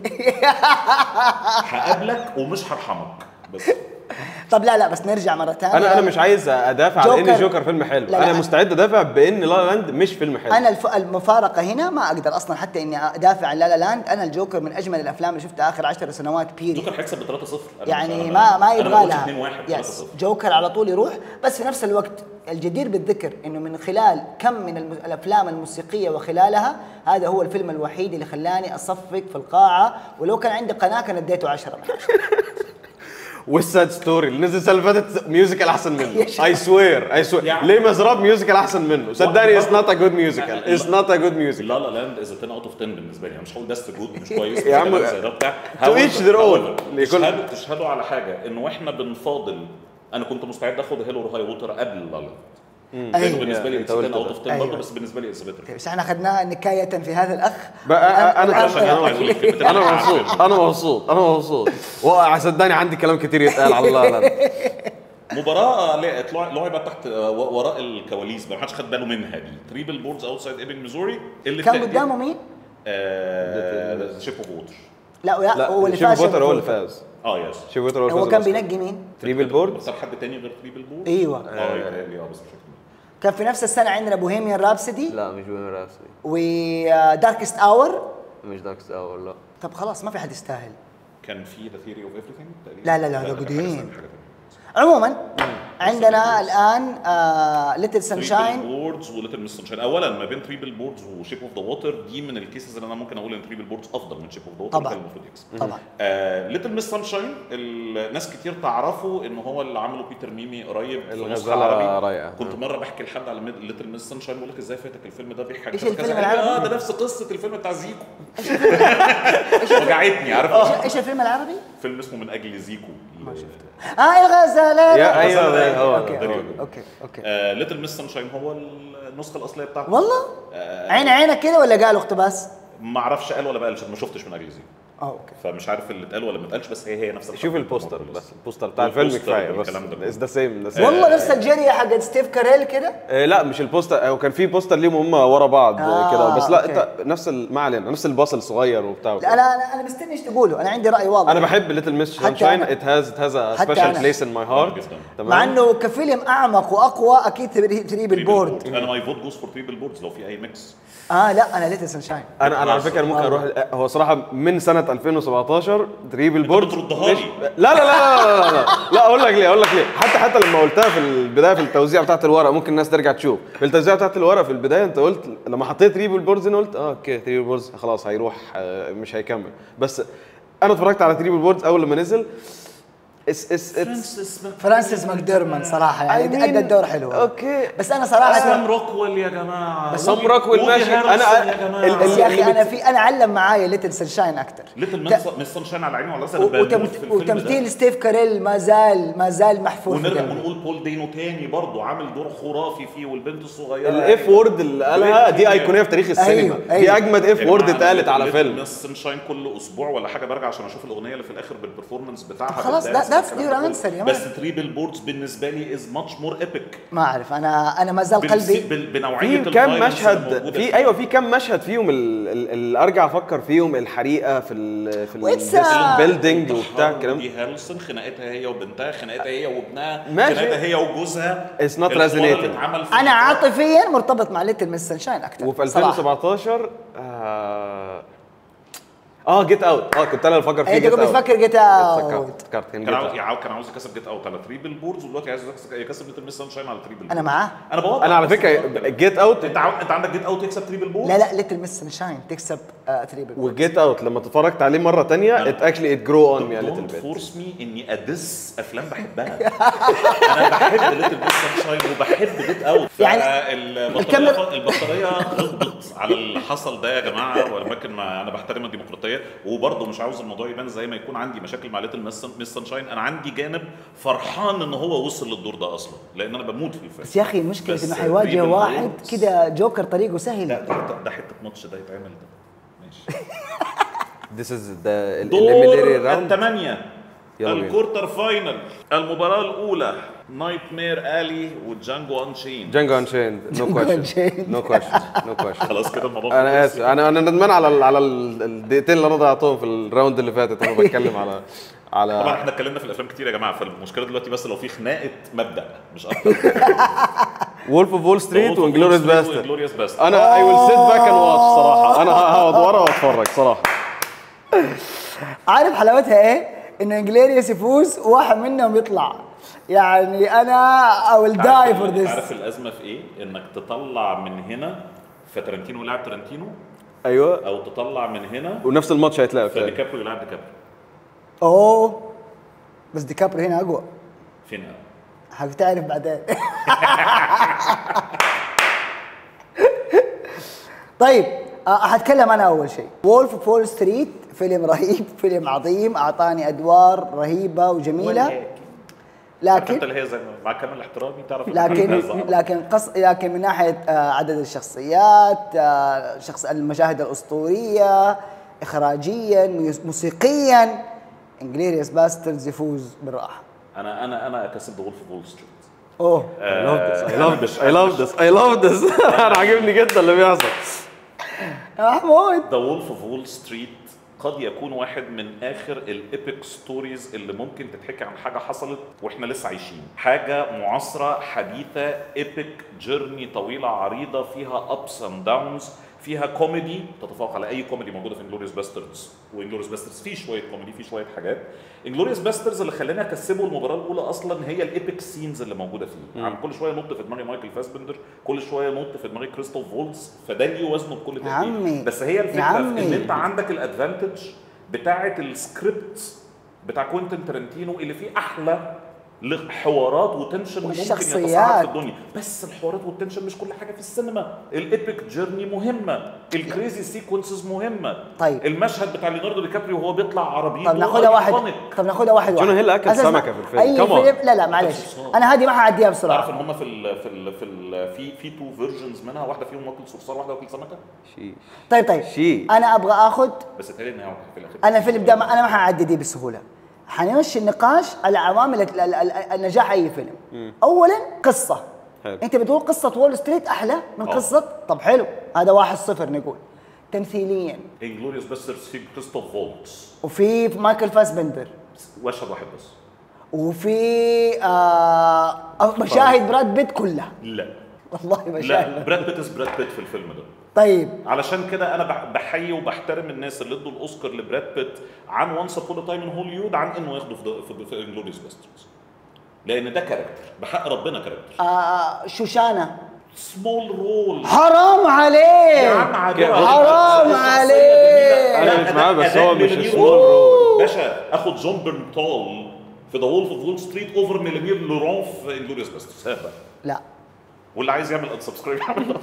هقابلك ومش هرحمك بس طب لا لا بس نرجع مره ثانيه انا انا مش عايز ادافع على ان جوكر. جوكر فيلم حلو لا، لا. انا مستعد ادافع بان لا لاند مش فيلم حلو انا الف... المفارقه هنا ما اقدر اصلا حتى اني ادافع عن لا لا لاند انا الجوكر من اجمل الافلام اللي شفتها اخر 10 سنوات بيري جوكر هيكسب ب 3 0 يعني ما ما يبغى لها 2 1 3 يس 0 جوكر على طول يروح بس في نفس الوقت الجدير بالذكر انه من خلال كم من الم- الافلام الموسيقيه وخلالها هذا هو الفيلم الوحيد اللي خلاني اصفق في القاعه ولو كان عندي قناه كان اديته 10 من 10 والساد ستوري اللي نزل السنه اللي فاتت ميوزيكال احسن منه يا شيخ. اي سوير اي سوير يعني- ليه مزراب ميوزيكال احسن منه صدقني اتس نوت ا جود ميوزيكال اتس نوت ا جود ميوزيكال لا لا لاند از 10 اوت اوف 10 بالنسبه لي انا مش هقول ده جود مش كويس يا عم، مش زي ده بتاع to each their own. لكل- تشهدوا تشهدوا على حاجه انه احنا بنفاضل انا كنت مستعد اخد هيلو هاي ووتر قبل لا لاند أيوة. بالنسبه لي أنت اتس قلت 10 اوت ده. اوف 10 أيوة. برضه بس بالنسبه لي اتس بيتر بس احنا اخذناها نكايه في هذا الاخ بقى انا الآن- عشان انا عايز أقول لك كلمتين. انا مبسوط انا مبسوط انا مبسوط وصدقني عندي كلام كتير يتقال على الله لا مباراة لا- اتلع- لعبت تحت آه، و- وراء الكواليس ما حدش خد باله منها دي تريبل بوردز اوتسايد ايبن ميزوري اللي كان قدامه مين؟ شيب اوف ووتر لا لا, لا هو اللي شيف فاز بوتر هو اللي شيف فاز اه يس شيف بوتر هو اللي هو فاز كان بالأوسكار. بينقي مين؟ تريبل بورد اختار حد تاني غير تريبل بورد ايوه اه يتهيألي اه بس مش فاكر كان في نفس السنه عندنا بوهيميان رابسدي لا مش بوهيميان رابسودي وداركست اور مش داركست اور لا طب خلاص ما في حد يستاهل كان في ذا ثيري اوف ايفريثينج تقريبا لا، لا، لا، ده حاجة قديم. ثانية، حاجة ثانية. عموما عندنا الان ليتل تريبل سانشاين بوردز وليتل ميس سانشاين اولا ما بين تريبل بوردز وشيب اوف ذا ووتر دي من الكيسز اللي انا ممكن اقول ان تريبل بوردز افضل من شيب اوف ذا ووتر طبعاً. كان المفروض يكسب طبعا ليتل ميس سانشاين الناس كتير تعرفوا ان هو اللي عمله بيتر ميمي قريب في نسخة الغزالة عربي. رايقة. كنت مره بحكي لحد على ليتل ميس سانشاين بقول لك ازاي فاتك الفيلم ده بيحكي عن إيش كذا الفيلم كذا. قال لي العربي؟ اه ده نفس قصه الفيلم بتاع زيكو وجعتني عارف إيش- ايش الفيلم العربي؟ فيلم اسمه من اجل زيكو ما اه الغزاله يا ايوه غزالة. هو اوكي ده. اوكي اوكي اوكي ليتل ميس سانشاين هو النسخه الاصليه بتاعته والله آه، عين عينك كده ولا قالوا اقتباس؟ ما اعرفش قال ولا ما قالش ما شفتش من اجل زيكو اه اوكي فمش عارف اللي اتقال ولا ما اتقالش بس هي هي نفس شوف البوستر بس البوستر بتاع الفيلم والبوستر كفايه بس والكلام ده اتس ذا سيم والله نفس الجريه حقت ستيف كاريل كده آه لا مش البوستر هو كان في بوستر ليهم هم ورا بعض آه، كده بس لا أوكي. انت نفس ال- ما علينا نفس الباص الصغير وبتاع لا وكده. انا انا انا مستني ايش تقولوا انا عندي راي واضح انا بحب ليتل ميس حتى سانشاين أنا. ات هاز ات هاز ا حتى سبيشال أنا. بليس ان ماي هارت جداً. مع انه كفيلم اعمق واقوى اكيد تري- تريبل بورد انا ماي فوت جوز فور تريبل بوردز لو في اي ميكس اه لا انا ليتل سانشاين انا انا على فكره ممكن اروح هو صراحه من سنه 2017 تريبل بورد بتردها مش- لي. لا لا لا لا لا لا لا اقول لك ليه اقول لك ليه حتى حتى لما قلتها في البدايه في التوزيع بتاعت الورق ممكن الناس ترجع تشوف في التوزيع بتاعت الورق في البدايه انت قلت لما حطيت تريبل بوردز هنا قلت اه اوكي تريبل بوردز خلاص هيروح آه، مش هيكمل بس انا اتفرجت على تريبل بوردز اول لما نزل اس اس اتس فرانسيس ماكديرمان صراحه يعني I mean- ادى الدور حلو اوكي بس انا صراحه سام روكويل يا جماعه سام روكويل ماشي. أنا- يا جماعه ال- بس ال- يا اخي اللي انا بت- في انا علم معايا ليتل سانشاين اكثر ليتل ت- ميس سانشاين على عيني وعلى راسي انا بموت في وتمثيل, الفيلم ده. وتمثيل ستيف كاريل ما زال ما زال محفور في ونرجع قلبي ونقول بول دينو تاني برضه عامل دور خرافي فيه والبنت الصغيره الاف وورد اللي قالها دي ايقونيه في تاريخ السينما أيوه، دي أيوه. اجمد اف وورد اتقالت على فيلم ميس سانشاين كل اسبوع ولا حاجه برجع عشان اشوف الاغنيه اللي في الاخر بالبرفورمانس بتاعها خلاص، بالدانس that- that's والكلام your ده answer كله. يا بس مان. تريبل بوردز بالنسبه لي از ماتش مور ايبك ما اعرف انا انا ما زال قلبي بنوعيه في كام الviolence مشهد اللي موجودة في فيه. ايوه في كام مشهد فيهم ال- ال- اللي ارجع افكر فيهم الحريقه في ال في It's ال- a- البيلدينج وبتاع الكلام دي هالسون خناقتها هي وبنتها خناقتها هي وابنها ماشي. خناقتها هي وجوزها It's not الحوار اللي resonating. اتعمل في انا عاطفيا مرتبط مع ليتل ميس سانشاين اكثر وفي 2017 آه اه جيت اوت اه كنت انا اللي بفكر فيه انت Get كنت Out. بتفكر جيت افتكرت اوت افتكرت كان كان Get عاوز Out. يعاو- كان عاوز يكسب جيت اوت على تريبل بوردز ودلوقتي عايز يكسب- يكسب ليتل ميس سانشاين على تريبل انا معاه انا بوضح انا على بس فكره بوضح. جيت اوت انت عاو... انت عندك جيت اوت يكسب تريبل بوردز لا لا ليتل ميس سانشاين تكسب آه تريبل وجيت اوت لما اتفرجت عليه مره تانية ات اكشلي ات جرو اون مي ا ليتل دونت بيت فورس مي اني ادس افلام بحبها انا بحب ليتل ميس سانشاين وبحب جيت اوت يعني البطاريه الكاميرا- البطاريه غلطت على اللي حصل ده يا جماعه ولكن ما انا بحترم الديمقراطيه وبرضه مش عاوز الموضوع يبان زي ما يكون عندي مشاكل مع ليتل ميس سانشاين انا عندي جانب فرحان ان هو وصل للدور ده اصلا لان انا بموت في الفيلم بس يا اخي المشكله بس انه حيواجه تريبل واحد بوردز- كده جوكر طريقه لا سهل ده حته ده حته ماتش ده يتعمل ده ماشي This is the دور eliminatory round الثمانية يلا بينا. الكورتر فاينل المباراة الأولى نايت مير آلي وجانجو أنشين جانجو انشيند نو كويشن Unchained. نو كويشن نو كويشن خلاص كده الموضوع انا خلص. اسف انا انا ندمان على ال- على ال- الدقيقتين اللي انا ضيعتهم في الراوند اللي فاتت وانا بتكلم على طبعا على احنا اتكلمنا في الافلام كتير يا جماعه فالمشكله دلوقتي بس لو في خناقه مبدا مش اكتر وولف اوف وول ستريت وانجلوريوس باستر جلوريوس باستر انا اي ويل سيت باك اند واتش صراحه انا هقعد ورا واتفرج صراحه عارف حلاوتها ايه؟ انه انجليريوس يفوز وواحد منهم يطلع يعني انا I will die for this عارف الازمه في ايه؟ انك تطلع من هنا فترنتينو يلعب ترنتينو ايوه او تطلع من هنا ونفس الماتش هيتلعب تاني فديكابريو يلعب ديكابريو اوه بس ديكابري هنا اقوى فين حتعرف بعدين طيب آه، حتكلم انا اول شيء وولف اوف وول ستريت فيلم رهيب فيلم عظيم اعطاني ادوار رهيبه وجميله لكن- انت اللي هي زي ما مع كامل احترامي تعرف إن لكن هذا عبط. لكن قص لكن من ناحيه آه، عدد الشخصيات آه، شخص المشاهد الاسطوريه اخراجيا ميوس- موسيقيا انجليريوس باسترز يفوز بالراحه انا انا انا كسب ذا وولف اوف وول ستريت اوه I love this I love this I love this I love this انا عاجبني جدا اللي بيحصل يا محمود ذا وولف اوف وول ستريت قد يكون واحد من اخر الايبك ستوريز اللي ممكن تتحكي عن حاجه حصلت واحنا لسه عايشين حاجه معاصره حديثه ايبك جيرني طويله عريضه فيها ابس اند داونز فيها كوميدي تتفوق على اي كوميدي موجوده في انجلوريوس باستردز وانجلوريوس باستردز فيه شويه كوميدي فيه شويه حاجات انجلوريوس باستردز اللي خلانا كسبوا المباراه الاولى اصلا هي الايبك سينز اللي موجوده فيه عم كل شويه نط في دماغي مايكل فاسبندر كل شويه نط في دماغي كريستوف فولتز فده ليه وزنه بكل تاكيد عمي. بس هي يا الفكره في عمي. ان انت عندك الادفانتج بتاعه السكريبت بتاع كوينتين ترنتينو اللي فيه احلى ل- حوارات وتنشن ممكن والشخصيات. يتصاعد في الدنيا بس الحوارات والتنشن مش كل حاجه في السينما الايبك جيرني مهمه الكريزي سيكونسز مهمه طيب. المشهد بتاع ليوناردو دي كابريو وهو بيطلع عربيته طب ناخدها واحد iconic. طب ناخدها واحد جون واحد هيل أكل أساساً سمكة في الفيلم. اي Come on. فيلم لا لا معلش صوصات. انا هذه ما حعديها تعرف بسرعه ان هم في ال في ال في ال في في تو فيرجنز منها واحده فيهم واكل صرصار واحده واكل سمكه شي طيب طيب شي. انا ابغى اخذ بس تهيألي انها في الاخر انا الفيلم ده ما- انا ما حعدي دي بسهوله حنمشي النقاش على عوامل ال- ال- ال- النجاح اي فيلم اولا قصه حلو. انت بتقول قصه وول ستريت احلى من آه. قصه طب حلو هذا واحد صفر نقول تمثيليا انجلوريوس باسترز في كريستوف فولتس وفي مايكل فاسبندر مشهد واحد بس وفي آه مشاهد براد بيت كلها لا والله لا مشاهد براد بيت از براد بيت في الفيلم ده طيب علشان كده انا بح- بحيي وبحترم الناس اللي ادوا الاوسكار لبراد بيت عن وانس ابون تايم ان هوليود عن انه ياخده في في, في انجلوريوس باسترز لان ده كاركتر بحق ربنا كاركتر آه شوشانه سمول رول حرام عليك حرام عليك أنا مش معاه، بس هو مش small role. باشا اخد جون برنتال في ذا وولف اوف وول ستريت اوفر ميليمير لوران في انجلوريوس باسترز هذا لا واللي عايز يعمل انسبسكرايب يعمل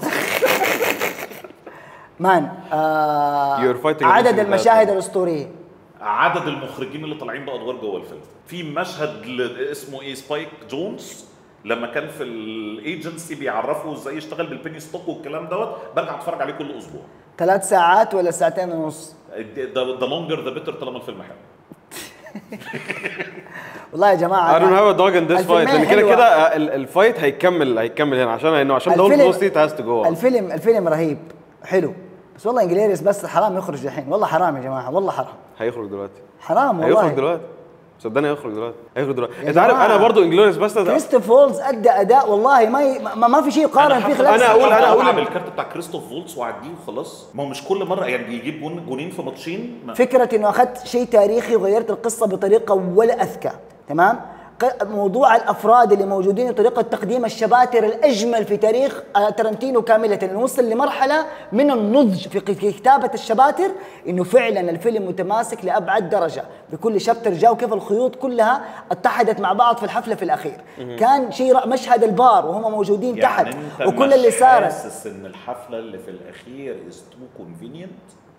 مان آه You're fighting عدد against المشاهد that. الاسطوريه عدد المخرجين اللي طالعين بادوار جوه الفيلم في مشهد ل- اسمه ايه سبايك جونز لما كان في الايجنسي بيعرفوا ازاي يشتغل بالبيني ستوك والكلام دوت برجع اتفرج عليه كل اسبوع ثلاث ساعات ولا ساعتين ونص ذا لونجر ذا بيتر طالما الفيلم حلو والله يا جماعه I don't have a dog in this fight الفيلمين لان كده حلوة. كده آه، ال- الفايت هيكمل هيكمل هنا عشان انه عشان دول وول ستريت هاز تو جو الفيلم الفيلم رهيب حلو بس والله انجليريس بس حرام يخرج الحين والله حرام يا جماعه والله حرام هيخرج دلوقتي حرام والله هيخرج دلوقتي صدقني هيخرج دلوقتي هيخرج دلوقتي يا انت عارف جماعة. انا برضو انجلوريوس بس كريستوف فولز ادى اداء والله ما ي... ما, ما في شيء يقارن فيه خلال أنا سنة. أقول- أنا أقول اعمل إن- الكارت بتاع كريستوف فولتس واعديه وخلاص ما هو مش كل مره يعني يجيب جون جونين في ماتشين ما- فكره انه اخذت شيء تاريخي وغيرت القصه بطريقه ولا اذكى تمام ق- موضوع الافراد اللي موجودين وطريقه تقديم الشباتر الاجمل في تاريخ آه، ترنتينو كامله انه وصل لمرحله من النضج في ق- في كتابه الشباتر انه فعلا الفيلم متماسك لابعد درجه بكل شابتر جاء وكيف الخيوط كلها اتحدت مع بعض في الحفله في الاخير كان شيء رأ- مشهد البار وهم موجودين تحت يعني انت وكل مش اللي صار حاسس ان الحفله اللي في الاخير از تو كونفينينت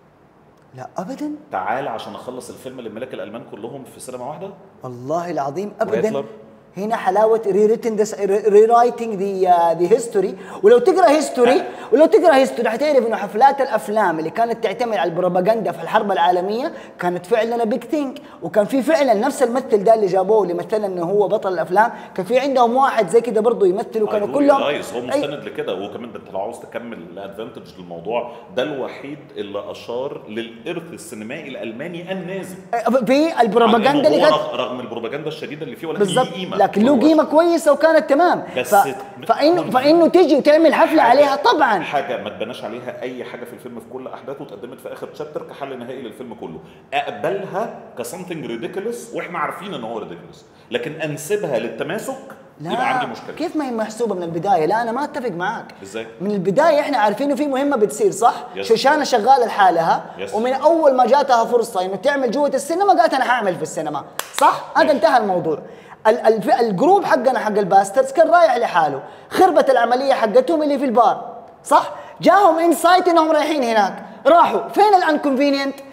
لا ابدا تعال عشان اخلص الفيلم للملاك الالمان كلهم في سينما واحده والله العظيم ابدا وهتلر؟ هنا حلاوه ري ريتن ري رايتنج ذا ذا هيستوري ولو تقرا هيستوري ولو تقرا هيستوري حتعرف انه حفلات الافلام اللي كانت تعتمد على البروباغندا في الحرب العالميه كانت فعلا بيج ثينج وكان في فعلا نفس الممثل ده اللي جابوه اللي مثل انه هو بطل الافلام كان في عندهم واحد زي كده برضه يمثل وكانوا I do كلهم realize هو أي- مستند لكده وكمان ده انت لو عاوز تكمل الادفانتج للموضوع ده الوحيد اللي اشار للارث السينمائي الالماني النازي في البروباغندا إنه اللي هو كانت رغ- رغم البروباغندا الشديده اللي فيه ولكن بالضبط ليه قيمه لكن له هو قيمه كويسه وكانت تمام بس ف... فانه فانه تجي وتعمل حفله عليها طبعا حاجه ما اتبناش عليها اي حاجه في الفيلم في كل احداثه اتقدمت في اخر تشابتر كحل نهائي للفيلم كله اقبلها كسمثينج ريديكولس واحنا عارفين ان هو ريديكولس لكن انسبها للتماسك لا يبقى عندي مشكله كيف ما هي محسوبه من البدايه لا انا ما اتفق معاك إزاي؟ من البدايه احنا عارفين انه في مهمه بتصير صح يس. شوشانه شغاله لحالها يس. ومن اول ما جاتها فرصه انه تعمل جوه السينما قالت انا حاعمل في السينما صح هذا ماشي. انتهى الموضوع ال- الف- الجروب حقنا حق الباسترز كان رايح لحاله خربت العمليه حقتهم اللي في البار صح جاهم انسايت انهم رايحين هناك راحوا فين الانكونفينينت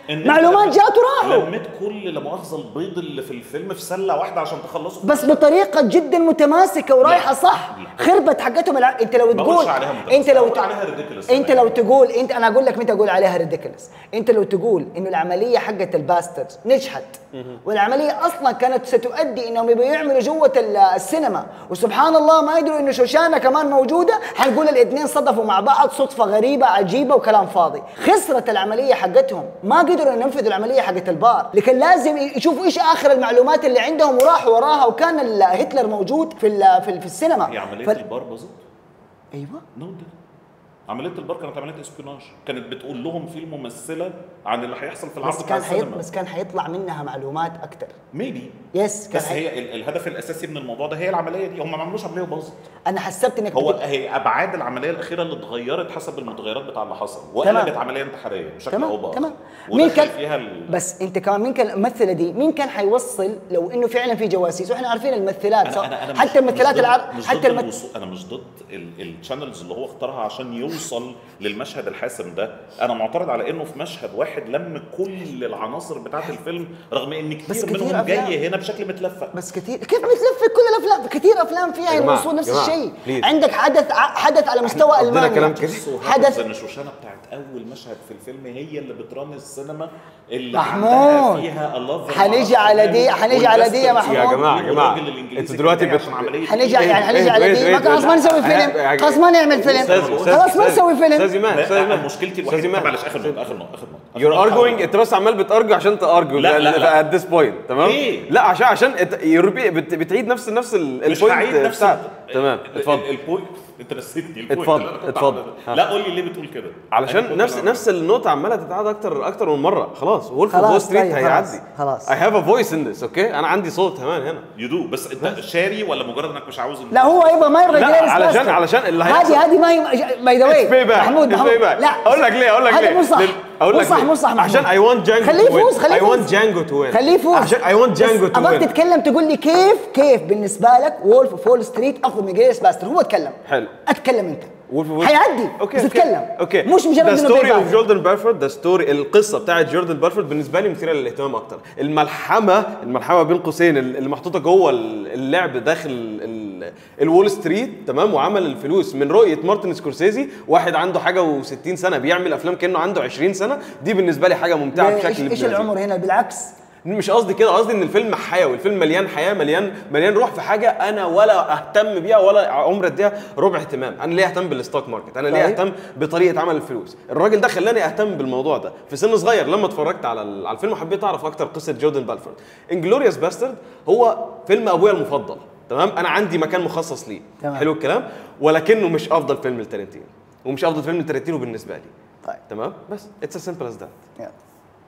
إن معلومات أنت جات وراحوا لميت كل لا مؤاخذه البيض اللي في الفيلم في سله واحده عشان تخلصه بس بطريقه جدا متماسكه ورايحه لا. صح لا. خربت حقتهم الع... انت لو ما تقول أقولش عليها متماسكة، انت لو أقول عليها ridiculous. انت لو تقول انت انا اقول لك متى اقول عليها ريديكولس انت لو تقول انه العمليه حقت الباسترز نجحت والعمليه اصلا كانت ستؤدي انهم يبغوا يعملوا جوه ال- السينما وسبحان الله ما يدروا انه شوشانه كمان موجوده حنقول الاثنين صدفوا مع بعض صدفه غريبه عجيبه وكلام فاضي خسرت العمليه حقتهم ما قدروا ينفذوا العمليه حقت البار لكن لازم يشوفوا ايش اخر المعلومات اللي عندهم وراحوا وراها وكان ال- هتلر موجود في ال- في, ال- في السينما هي عمليه فال- البار باظت ايوه نو ده عمليه البار كانت عمليه اسبيوناج كانت بتقول لهم في الممثله عن اللي هيحصل في العرض بس بتاع كان حيط السينما بس كان حيطلع منها معلومات اكثر ميبي يس كان بس حي... هي ال- الهدف الاساسي من الموضوع ده هي العمليه دي هم ما عملوش عمليه وباظت انا حسبت انك هو بتقول- هي ابعاد العمليه الاخيره اللي اتغيرت حسب المتغيرات بتاع اللي حصل تمام. وقلبت عمليه انتحاريه بشكل او تمام باخر تمام ودخل مين كان فيها ال... بس انت كمان مين كان الممثله دي مين كان حيوصل لو انه فعلا في جواسيس واحنا عارفين الممثلات سواء- مش- حتى الممثلات مش ضد- العرب مش حتى ضد المت... الوصول انا مش ضد الشانلز اللي هو اختارها عشان يوصل للمشهد الحاسم ده انا معترض على انه في مشهد واحد لم كل العناصر بتاعه الفيلم رغم ان بس كتير كتير منهم أفلام. جاي هنا بشكل متلفق بس كثير كيف بتلفق كل الافلام كثير افلام فيها يا جماعة، الوصول نفس يا جماعة، الشيء please. عندك حدث ع- حدث على مستوى عندنا المانيا كلام كده. حدث حدث ان شوشانه بتاعت اول مشهد في الفيلم هي اللي بتران السينما اللي محمود. عندها فيها الله حنيجي على دي- حنيجي على دي يا محمود. يا جماعه يا جماعه انتوا دلوقتي بت... حنيجي يعني حنيجي على دي ما wait, خلاص ما wait. نسوي ه- فيلم ه- خلاص ما نعمل فيلم أستاذ- أستاذ- خلاص ما أستاذ- نسوي استاذ فيلم ايمان استاذ لا ايمان مشكلتي استاذ الوحيده ايمان معلش اخر نقطه اخر نقطه اخر نقطه يور ارجوينج انت بس عمال بتارجو عشان تارجو لا، لا، لا. ات ذس بوينت تمام ليه؟ لا عشان عشان it- you're repeat- بت- بتعيد نفس نفس ال- مش هعيد البوينت نفس بتاعك ال- تمام ال- اتفضل ال- البوينت انت نسيتني البوينت اتفضل، اللي أنا كنت اتفضل. عامله. ها. لا قول لي ليه بتقول كده أنا علشان كنت نفس بعمل- نفس النوت عماله تتعاد اكتر اكتر من مره خلاص وولف اوف خلاص، وول ستريت طيب، هيعدي خلاص، خلاص. I have a voice in this اوكي انا عندي صوت كمان هنا يو دو بس انت شاري ولا مجرد انك مش عاوز لا هو يبغى ما يبغى لا، جليس علشان- باستر. علشان اللي هيحصل- هذه هذه ما هي باي ذا It's واي payback. محمود It's محمود payback. لا اقول لك ليه اقول لك هذا ليه مو صح لل- اقول مو لك صح ليه؟ مو صح محمود. عشان I want Django خليه to win. يفوز خليه I want يفوز. Django to win خليه يفوز عشان I want بس Django to ابغاك win تتكلم تقول لي كيف كيف بالنسبه لك وولف اوف وول ستريت افضل من جليس باستر هو اتكلم حلو. اتكلم انت وولف اوف حيعدي اوكي بس اتكلم اوكي مش مجرد ذا انه ستوري اوف payback. جوردن بيرفورد ذا ستوري القصه بتاعت جوردن بيرفورد بالنسبه لي مثيره للاهتمام اكتر الملحمه الملحمه بين قوسين اللي محطوطه جوه اللعب داخل ال- الوول ستريت تمام وعمل الفلوس من رؤيه مارتن سكورسيزي واحد عنده حاجه و60 سنه بيعمل افلام كانه عنده 20 سنه دي بالنسبه لي حاجه ممتعه ليه؟ بشكل ايش ابن ايش لذيذ. العمر هنا بالعكس مش قصدي كده قصدي ان الفيلم حيوي الفيلم مليان حياه مليان مليان روح في حاجه انا ولا اهتم بيها ولا عمري اديها ربع اهتمام انا ليه اهتم بالستوك ماركت انا ليه طيب. اهتم بطريقه عمل الفلوس الراجل ده خلاني اهتم بالموضوع ده في سن صغير لما اتفرجت على ال- على الفيلم وحبيت اعرف اكتر قصه جوردن بالفورد انجلوريوس باسترد هو فيلم ابويا المفضل تمام انا عندي مكان مخصص ليه تمام. حلو الكلام ولكنه مش افضل فيلم لتارنتينو ومش افضل فيلم لتارنتينو بالنسبه لي طيب تمام بس اتس as simple as that يلا.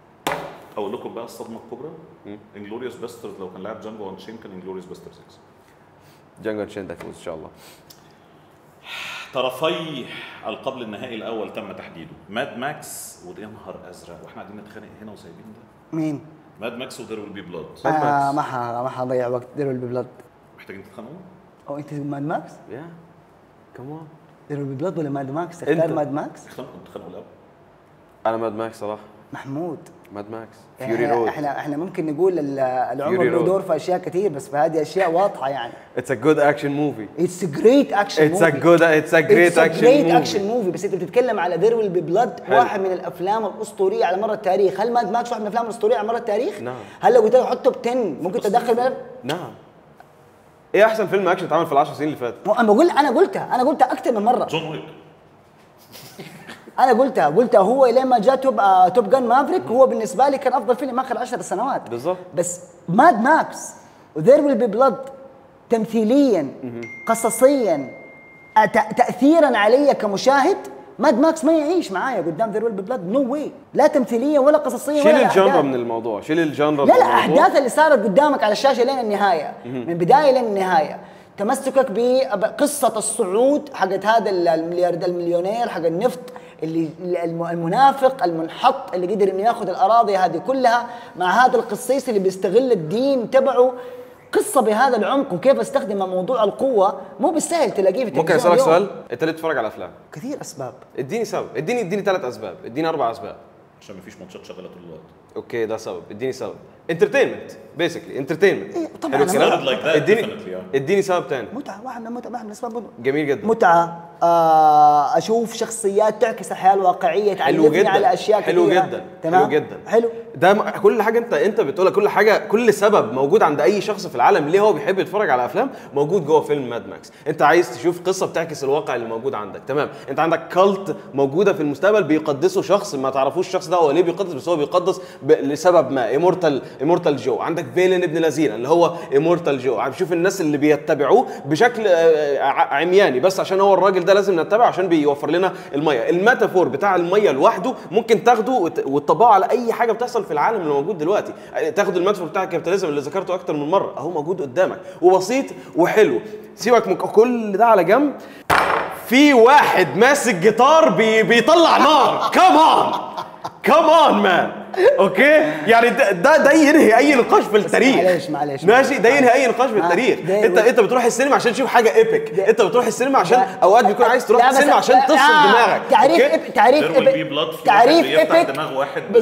اقول لكم بقى الصدمه الكبرى انجلوريوس باسترز لو كان لاعب جانجو انشين كان انجلوريوس باسترز 6 جانجو تشين يفوز ان شاء الله طرفي القبل النهائي الاول تم تحديده ماد ماكس وده يا نهار ازرق واحنا قاعدين نتخانق هنا وسايبين ده مين؟ ماد ماكس ودير ويل بي بلاد آه ما ح ما حضيع وقت ديرول ببلاد محتاجين تتخانقوا او انت ماد ماكس؟ يا كمان ديرول ببلاد ولا ماد ماكس؟ أنت. تختار ماد ماكس؟ تتخانقوا تتخانقوا الاول انا ماد ماكس صراحه محمود ماد ماكس يعني فيوري احنا رود احنا احنا ممكن نقول ال- العمر Fury له Road. دور في اشياء كثير بس في هذه اشياء واضحه يعني اتس ا جود اكشن موفي اتس جريت اكشن اتس ا جود اتس ا جريت اكشن جريت موفي اكشن موفي بس انت بتتكلم على ذير ويل بي بلاد حلو. واحد من الافلام الاسطوريه على مر التاريخ هل ماد ماكس واحد من الافلام الاسطوريه على مر التاريخ؟ نعم. هل لو قلت لك حطه ب 10 ممكن تدخل بلد؟ نعم ايه احسن فيلم اكشن اتعمل في العشر سنين اللي فاتت انا بقول انا قلتها انا قلتها اكثر من مره جون ويك انا قلتها قلتها هو لين ما جاء توب آه توب جان مافريك هو بالنسبه لي كان افضل فيلم اخر عشر سنوات بالظبط. بس ماد ماكس وذير ويل بي بلاد تمثيليا قصصيا آه، تأ- تاثيرا علي كمشاهد ماد ماكس ما يعيش معايا قدام ذير ويل بي بلاد نو واي لا تمثيليا ولا قصصيا شيل ولا الجانرا الأحداث. من الموضوع شيل الجانرا لا من لا الموضوع. الاحداث اللي صارت قدامك على الشاشه لين النهايه من بدايه لين النهايه تمسكك بقصه الصعود حقت هذا المليارد المليونير حق النفط اللي الم- المنافق المنحط اللي قدر انه ياخذ الاراضي هذه كلها مع هذا القصيص اللي بيستغل الدين تبعه قصه بهذا العمق وكيف استخدم موضوع القوه مو بالسهل تلاقيه في ممكن التلفزيون اسالك اليوم. سؤال انت ليه بتتفرج على افلام كثير اسباب اديني سبب اديني اديني ثلاث اسباب اديني اربع اسباب عشان مفيش ماتشات شغاله طول الوقت اوكي ده سبب اديني سبب انترتينمنت بيسكلي انترتينمنت إيه، طبعاً أنا Started like that, اديني definitely, yeah. اديني سبب تاني متعه واحد من متعه واحد من اسباب المتعة. جميل جدا متعه آه اشوف شخصيات تعكس الحياه الواقعيه حلو تعلمني جدا على اشياء حلو كثيرة. جدا تمام حلو جدا حلو ده م- كل حاجه انت انت بتقولها كل حاجه كل سبب موجود عند اي شخص في العالم ليه هو بيحب يتفرج على افلام موجود جوه فيلم ماد ماكس انت عايز تشوف قصه بتعكس الواقع اللي موجود عندك تمام انت عندك كالت موجوده في المستقبل بيقدسوا شخص ما تعرفوش الشخص ده هو ليه بيقدس بس هو بيقدس ب... لسبب ما ايمورتال ايمورتال جو عندك فيلن ابن لذينه اللي هو ايمورتال جو عم بشوف الناس اللي بيتبعوه بشكل آه، ع- عمياني بس عشان هو الراجل ده لازم نتبعه عشان بيوفر لنا الميه الميتافور بتاع الميه لوحده ممكن تاخده وت- وتطبقه على اي حاجه بتحصل في العالم اللي موجود دلوقتي تاخد الميتافور بتاع الكابيتاليزم اللي ذكرته اكتر من مره اهو موجود قدامك وبسيط وحلو سيبك من كل ده على جنب في واحد ماسك جيتار بي بيطلع نار كمان كمان مان اوكي يعني ده ده, ده ينهي اي نقاش في التاريخ معلش- معلش. ماشي ده ينهي اي نقاش في آه، التاريخ ده انت يقول- انت بتروح السينما عشان تشوف حاجه ايبك ده- انت بتروح السينما عشان لا. اوقات بيكون عايز تروح لا، بس- السينما عشان لا، تفصل آه، دماغك تعريف أوكي؟ إب- تعريف There will be إب- blood في تعريف واحد بيفتح إيبك دماغ واحد ب بس-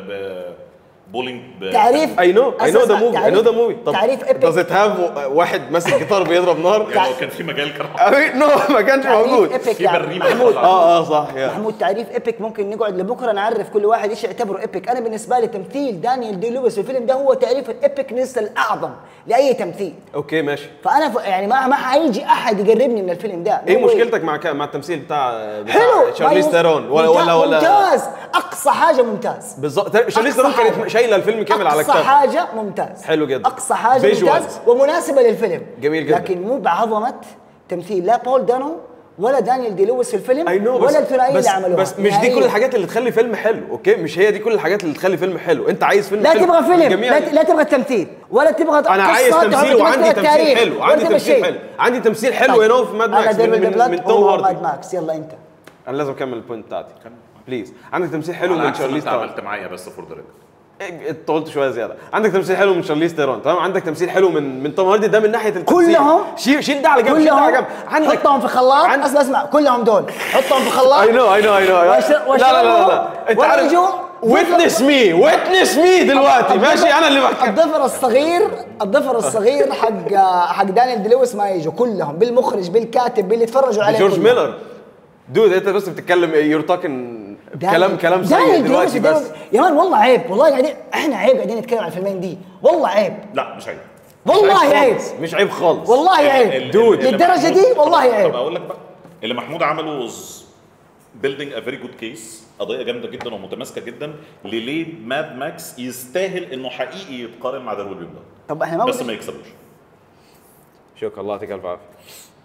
ب بولينج ب- تعريف I know I know the أسمع، movie I تعريف- know the movie طب تعريف does إيبك it have واحد ماسك جيتار بيضرب نار يعني لو كان في مجال كان نو ما كانش تعريف موجود إيبك في يعني. بريمة محمود طلع. اه اه صح يا محمود تعريف ايبك ممكن نقعد لبكره نعرف كل واحد ايش يعتبره ايبك انا بالنسبه لي تمثيل دانيال دي لويس في الفيلم ده هو تعريف الايبكنس الاعظم لاي تمثيل اوكي ماشي فانا ف... يعني ما ما حيجي احد يقربني من الفيلم ده ايه هو مشكلتك مع ك- مع التمثيل بتاع بتاع حلو شارليز ما هو- تيرون ولا ممتاز- ولا ولا ممتاز اقصى حاجه ممتاز بالظبط شارليز أقصى تيرون كانت حاجة. شايله الفيلم كامل على اقصى كتاب حاجه ممتاز حلو جدا. اقصى حاجه Visuals. ممتاز ومناسبه للفيلم جميل جدا. لكن مو بعظمه تمثيل لا بول دانو ولا دانيال دي لويس في الفيلم اي نو بس ولا الثنائيه بس, اللي عملوها بس مش دي نهائياً. كل الحاجات اللي تخلي فيلم حلو اوكي مش هي دي كل الحاجات اللي تخلي فيلم حلو انت عايز فيلم لا حلو تبغى فيلم جميع لا, لا تبغى تمثيل ولا تبغى انا عايز قصة تمثيل تبغى وعندي تبغى تمثيل تاريخ، حلو ولا عندي تبغى تمثيل شيء. حلو عندي تمثيل حلو طيب. هنا في ماد انا ماكس ديفيد من, من, بلاد من توم وهو ماد هاردي ماكس يلا انت انا لازم اكمل البوينت بتاعتي بليز عندك تمثيل حلو على من عكس ما شارليز انت تيرون عملت معايا بس فور ذا إيه، انت قلت شويه زياده عندك تمثيل حلو من شارليز تيرون تمام عندك تمثيل حلو من من توم هاردي ده من ناحيه التمثيل كلهم؟ شيل شيل ده على جنب شيل ده على كلهم جنب عندك حطهم في خلاط عن- اسمع اسمع كلهم دول حطهم في خلاط اي نو اي نو اي نو وش- لا لا لا لا انت عارف ويجوا ويتنس مي ويتنس مي دلوقتي الضفر- ماشي انا اللي بحكي الضفر الصغير الضفر الصغير حق حق دانيال دي لويس ما يجوا كلهم بالمخرج بالكاتب باللي يتفرجوا عليه جورج كلهم. ميلر دود انت بس بتتكلم يور توكن دانيال- كلام كلام دانيال سيء دي دلوقتي لويس بس يا مان والله عيب والله قاعدين احنا عيب قاعدين نتكلم عن الفيلمين دي والله عيب لا مش عيب والله مش عيب خالص، مش عيب خالص والله ال- عيب ال- دود. اللي للدرجه محمود- دي والله عيب طب اقول لك بقى اللي محمود عمله was building a very good case قضيه جامده جدا ومتماسكه جدا لليه ماد ماكس يستاهل انه حقيقي يتقارن مع ذا ويل طب احنا ما بس قلنا- ما يكسبوش شكرا الله يعطيك الف عافيه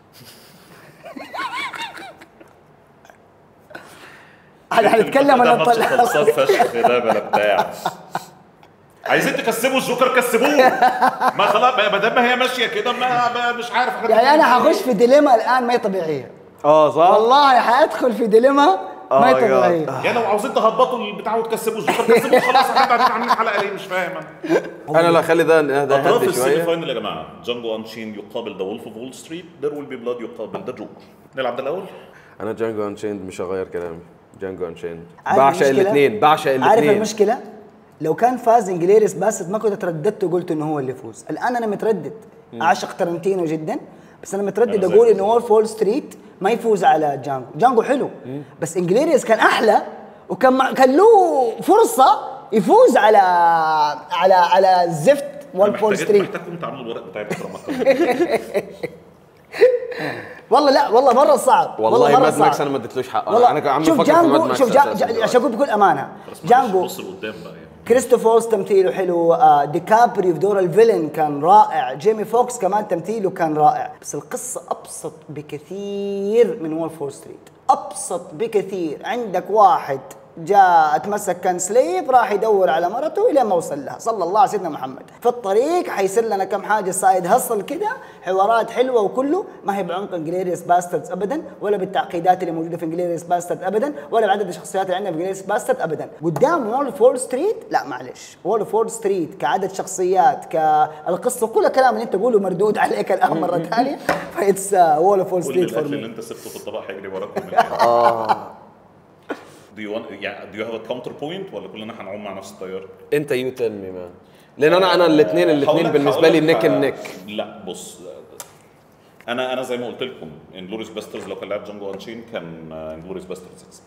احنا هنتكلم ده عن ماتش الطل- خلصان فشخ ده بلا بتاع عايزين تكسبوا الجوكر كسبوه ما خلاص ما دام هي ماشيه كده ما ما- مش عارف حاجة يعني انا تانية. هخش في ديليما الان ما هي طبيعيه اه صح والله حادخل في ديليما ما هي Oh my God. طبيعيه يعني لو عاوزين تهبطوا البتاع وتكسبوا الجوكر كسبوه خلاص احنا قاعدين عاملين حلقه ليه مش فاهم انا انا لا خلي ده ده اطراف هدي السيمي شويه فاينل يا جماعه جانجو انشين يقابل ذا وولف اوف وول ستريت ذير ويل بي بلاد يقابل ذا جوكر نلعب ده الاول انا جانجو انشيند مش هغير كلامي جانجو انشيند عارف بعشق المشكلة؟ الاثنين بعشق عارف الاثنين المشكله لو كان فاز انجليريس باسط ما كنت ترددت وقلت انه هو اللي يفوز الان انا متردد اعشق ترنتينو جدا بس انا متردد أنا اقول زيك انه وولف وول ستريت ما يفوز على جانجو جانجو حلو بس انجليريس كان احلى وكان مع- كان له فرصه يفوز على على على زفت وولف وول محتاج- ستريت محتاجكم تعملوا الورق بتاعي بكره ما تكملوا. والله لا والله مره صعب والله مرة ماد صعب. ماكس انا ما اديتلوش حقه والله انا عم شوف بفكر في ماد جانجو ماكس شوف جا- أساساً جا- دلوقتي. عشان اقول بكل امانه خلاص معلش، جانجو بص لقدام بقى يعني كريستوفرز تمثيله حلو آه ديكابريو في دور الفيلن كان رائع جيمي فوكس كمان تمثيله كان رائع بس القصة أبسط بكثير من وولف وول ستريت أبسط بكثير عندك واحد جاء اتمسك كان سليب راح يدور على مرته الى ما وصل لها صلى الله على سيدنا محمد في الطريق حيصير لنا كم حاجه سايد هصل كده حوارات حلوه وكله ما هي بعمق انجليريس باستردز ابدا ولا بالتعقيدات اللي موجوده في انجليريس باسترد ابدا ولا بعدد الشخصيات اللي عندنا في انجليريس باسترد ابدا قدام وول فول ستريت لا معلش وول فول ستريت كعدد شخصيات كالقصه كل الكلام اللي انت تقوله مردود عليك الان مره ثانيه فايتس وول فول كل ستريت فور الاكل اللي مي انت سبته في الطبق هيجري وراك من الآخر. Do you want يعني do you have a counter point ولا كلنا هنعوم مع نفس التيار؟ انت يو تيل مي مان لان انا انا الاثنين الاثنين هقولك- بالنسبه لي هقولك نيك ح- نيك لا بص انا انا زي ما قلت لكم انجلوريس باسترز لو كان لعب جانجو انشين كان انجلوريس باسترز يكسب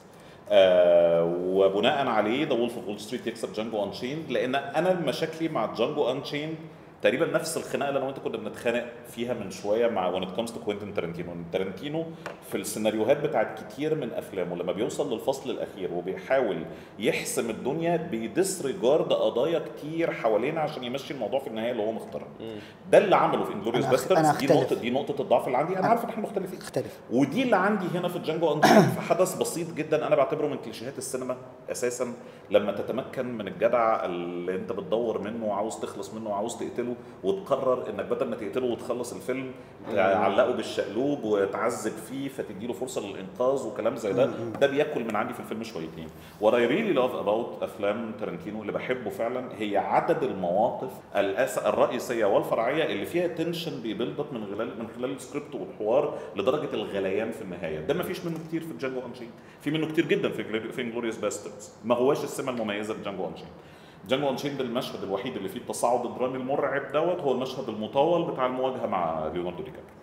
آه وبناء عليه ذا وولف اوف وول ستريت يكسب جانجو انشين لان انا مشاكلي مع جانجو انشين تقريبا نفس الخناقه اللي انا وانت كنا بنتخانق فيها من شويه مع when it comes to كوينتين تارنتينو إن تارنتينو في السيناريوهات بتاعت كتير من افلامه لما بيوصل للفصل الاخير وبيحاول يحسم الدنيا بيديسريجارد قضايا كتير حوالينا عشان يمشي الموضوع في النهايه اللي هو مختارها ده اللي عمله في انجلوريوس أنا أخ- باسترز أنا دي أختلف. نقطه دي نقطه الضعف اللي عندي انا عارف ان احنا مختلفين اختلف ودي اللي عندي هنا في جانجو انشين في حدث بسيط جدا انا بعتبره من كليشيهات السينما اساسا لما تتمكن من الجدع اللي انت بتدور منه وعاوز تخلص منه وعاوز تقتله وتقرر انك بدل ما تقتله وتخلص الفيلم تعلقه بالشقلوب وتعذب فيه فتديله فرصه للانقاذ وكلام زي ده ده بياكل من عندي في الفيلم شويتين what I really love about افلام تارنتينو اللي بحبه فعلا هي عدد المواقف الأس- الرئيسيه والفرعيه اللي فيها تنشن بيبيلد اب من خلال من خلال السكريبت والحوار لدرجه الغليان في النهايه ده ما فيش منه كتير في جانجو انشين في منه كتير جدا في Glo- في انجلوريوس باستردز ما هواش السمه المميزه في جانجو انشين جانجو انشين ده المشهد الوحيد اللي فيه التصاعد الدرامي المرعب دوت هو المشهد المطول بتاع المواجهه مع ليوناردو دي كابريو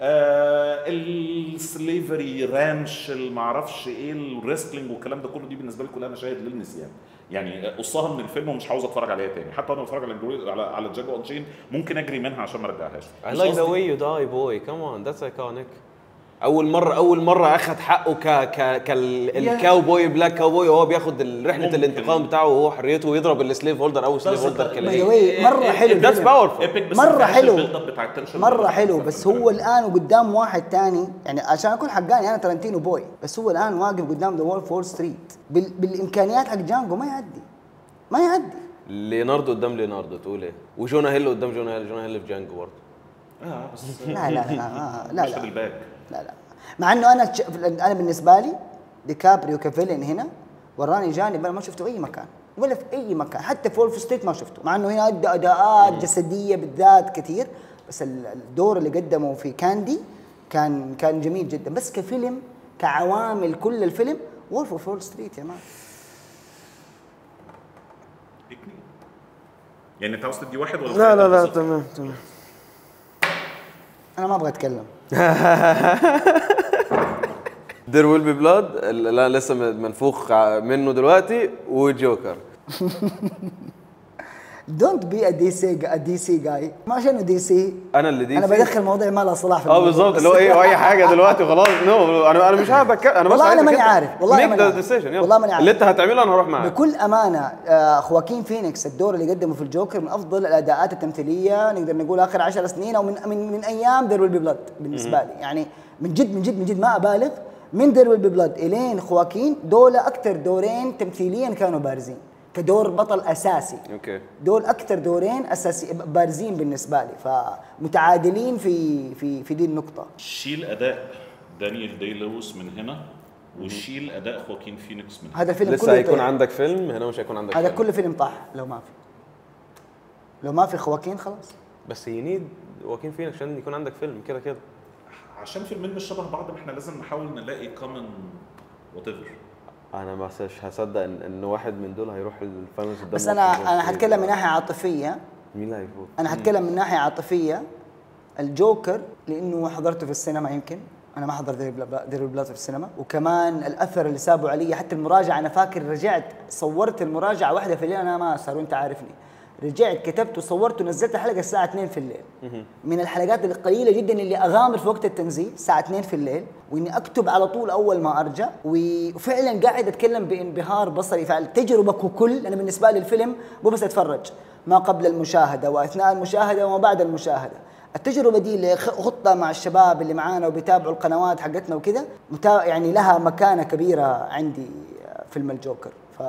آه السليفري رانش المعرفش ايه الريسلينج والكلام ده كله دي بالنسبه لي كلها مشاهد للنسيان يعني قصها من الفيلم ومش عاوز اتفرج عليها تاني حتى وانا بتفرج على الجرو- على على جاجو انشين ممكن اجري منها عشان ما ارجعهاش I مش like the قصدي- way you die boy come on that's iconic اول مره اول مره اخذ حقه ك ك كالكاوبوي بلاك كاوبوي وهو بياخد ال- رحله ممكن. الانتقام بتاعه وهو حريته ويضرب السليف هولدر او سليف بس هولدر ده- by the كلاهيه way مرة حلو ذاتس الفيلم. باورفul Epic بس مرة ما فيهاش حلو. الbuild up بتاع التنشن مرة اللي حلو بتاع بس الفيلم. هو الان وقدام واحد تاني يعني عشان اكون حقاني انا ترنتينو بوي بس هو الان واقف قدام ذا وول فول ستريت بال... بالامكانيات حق جانجو ما يعدي ما يعدي ليوناردو قدام ليوناردو تقول ايه وجونا هيل قدام جونا هيل جونا هيل في جانجو برضه اه بس لا لا لا لا لا, مشهد لا. الباك لا لا مع انه انا تش... انا بالنسبه لي ديكابريو كفيلن هنا وراني جانب انا ما شفته في اي مكان ولا في اي مكان حتى في وولف ستريت ما شفته مع انه هنا ادى اداءات جسديه بالذات كثير بس ال- الدور اللي قدمه في كاندي كان كان جميل جدا بس كفيلم كعوامل كل الفيلم وولف اوف وول ستريت يا مان يعني انت عاوز تدي واحد ولا لا لا لا بالظبط؟ تمام تمام انا ما ابغى اتكلم دير ويل بي بلاد لا لسه منفوخ منه دلوقتي وجوكر دونت بي ا دي سي ا دي سي جاي ما عشان دي سي انا اللي دي انا سي. بدخل مواضيع ما لها صلاح في اه الموضوع. بالظبط بس- اللي هو ايه واي حاجه دلوقتي خلاص نو انا انا مش عارف أتكلم، انا بس والله أنا عايزك ماني أنت عارف، والله أنا make ماني the عارف. decision، يلا. والله ماني عارف. اللي انت هتعمله انا هروح معاك بكل امانه آه، خواكين فينيكس الدور اللي قدمه في الجوكر من افضل الاداءات التمثيليه نقدر نقول اخر عشر سنين او من من, من ايام ذير ويل بي بلاد بالنسبه لي يعني من جد من جد من جد ما ابالغ من ذير ويل بي بلاد الين خواكين دول اكثر دورين تمثيليا كانوا بارزين كدور بطل اساسي اوكي دول اكثر دورين اساسي بارزين بالنسبه لي فمتعادلين في في في دي النقطه شيل اداء دانيال دي لويس من هنا وشيل اداء خواكين فينيكس من هنا هذا الفيلم لسه كله هيكون يطيح. عندك فيلم هنا مش هيكون عندك هذا فيلم. كله فيلم طاح لو ما في لو ما في خواكين خلاص بس ينيد واكين فينك عشان يكون عندك فيلم كده كده عشان فيلمين مش شبه بعض احنا لازم نحاول نلاقي كومن وات ايفر انا ما مش هصدق ان, ان واحد من دول هيروح الفاينلز قدام بس واحد انا من انا دول. حتكلم من ناحيه عاطفيه مين اللي هيفوز؟ انا حتكلم من ناحيه عاطفيه الجوكر لانه حضرته في السينما يمكن انا ما حضرت دير بلاد في السينما وكمان الاثر اللي سابه علي حتى المراجعه انا فاكر رجعت صورت المراجعه واحده في الليل انا ما اسهر وانت عارفني رجعت كتبت وصورت ونزلت الحلقه الساعه 2 في الليل من الحلقات القليله جدا اللي اغامر في وقت التنزيل الساعه 2 في الليل واني اكتب على طول اول ما ارجع وفعلا قاعد اتكلم بانبهار بصري فالتجربه ككل انا بالنسبه لي الفيلم مو بس اتفرج ما قبل المشاهده واثناء المشاهده وما بعد المشاهده التجربه دي اللي خ- خطه مع الشباب اللي معانا وبيتابعوا القنوات حقتنا وكذا متا- يعني لها مكانه كبيره عندي فيلم الجوكر ف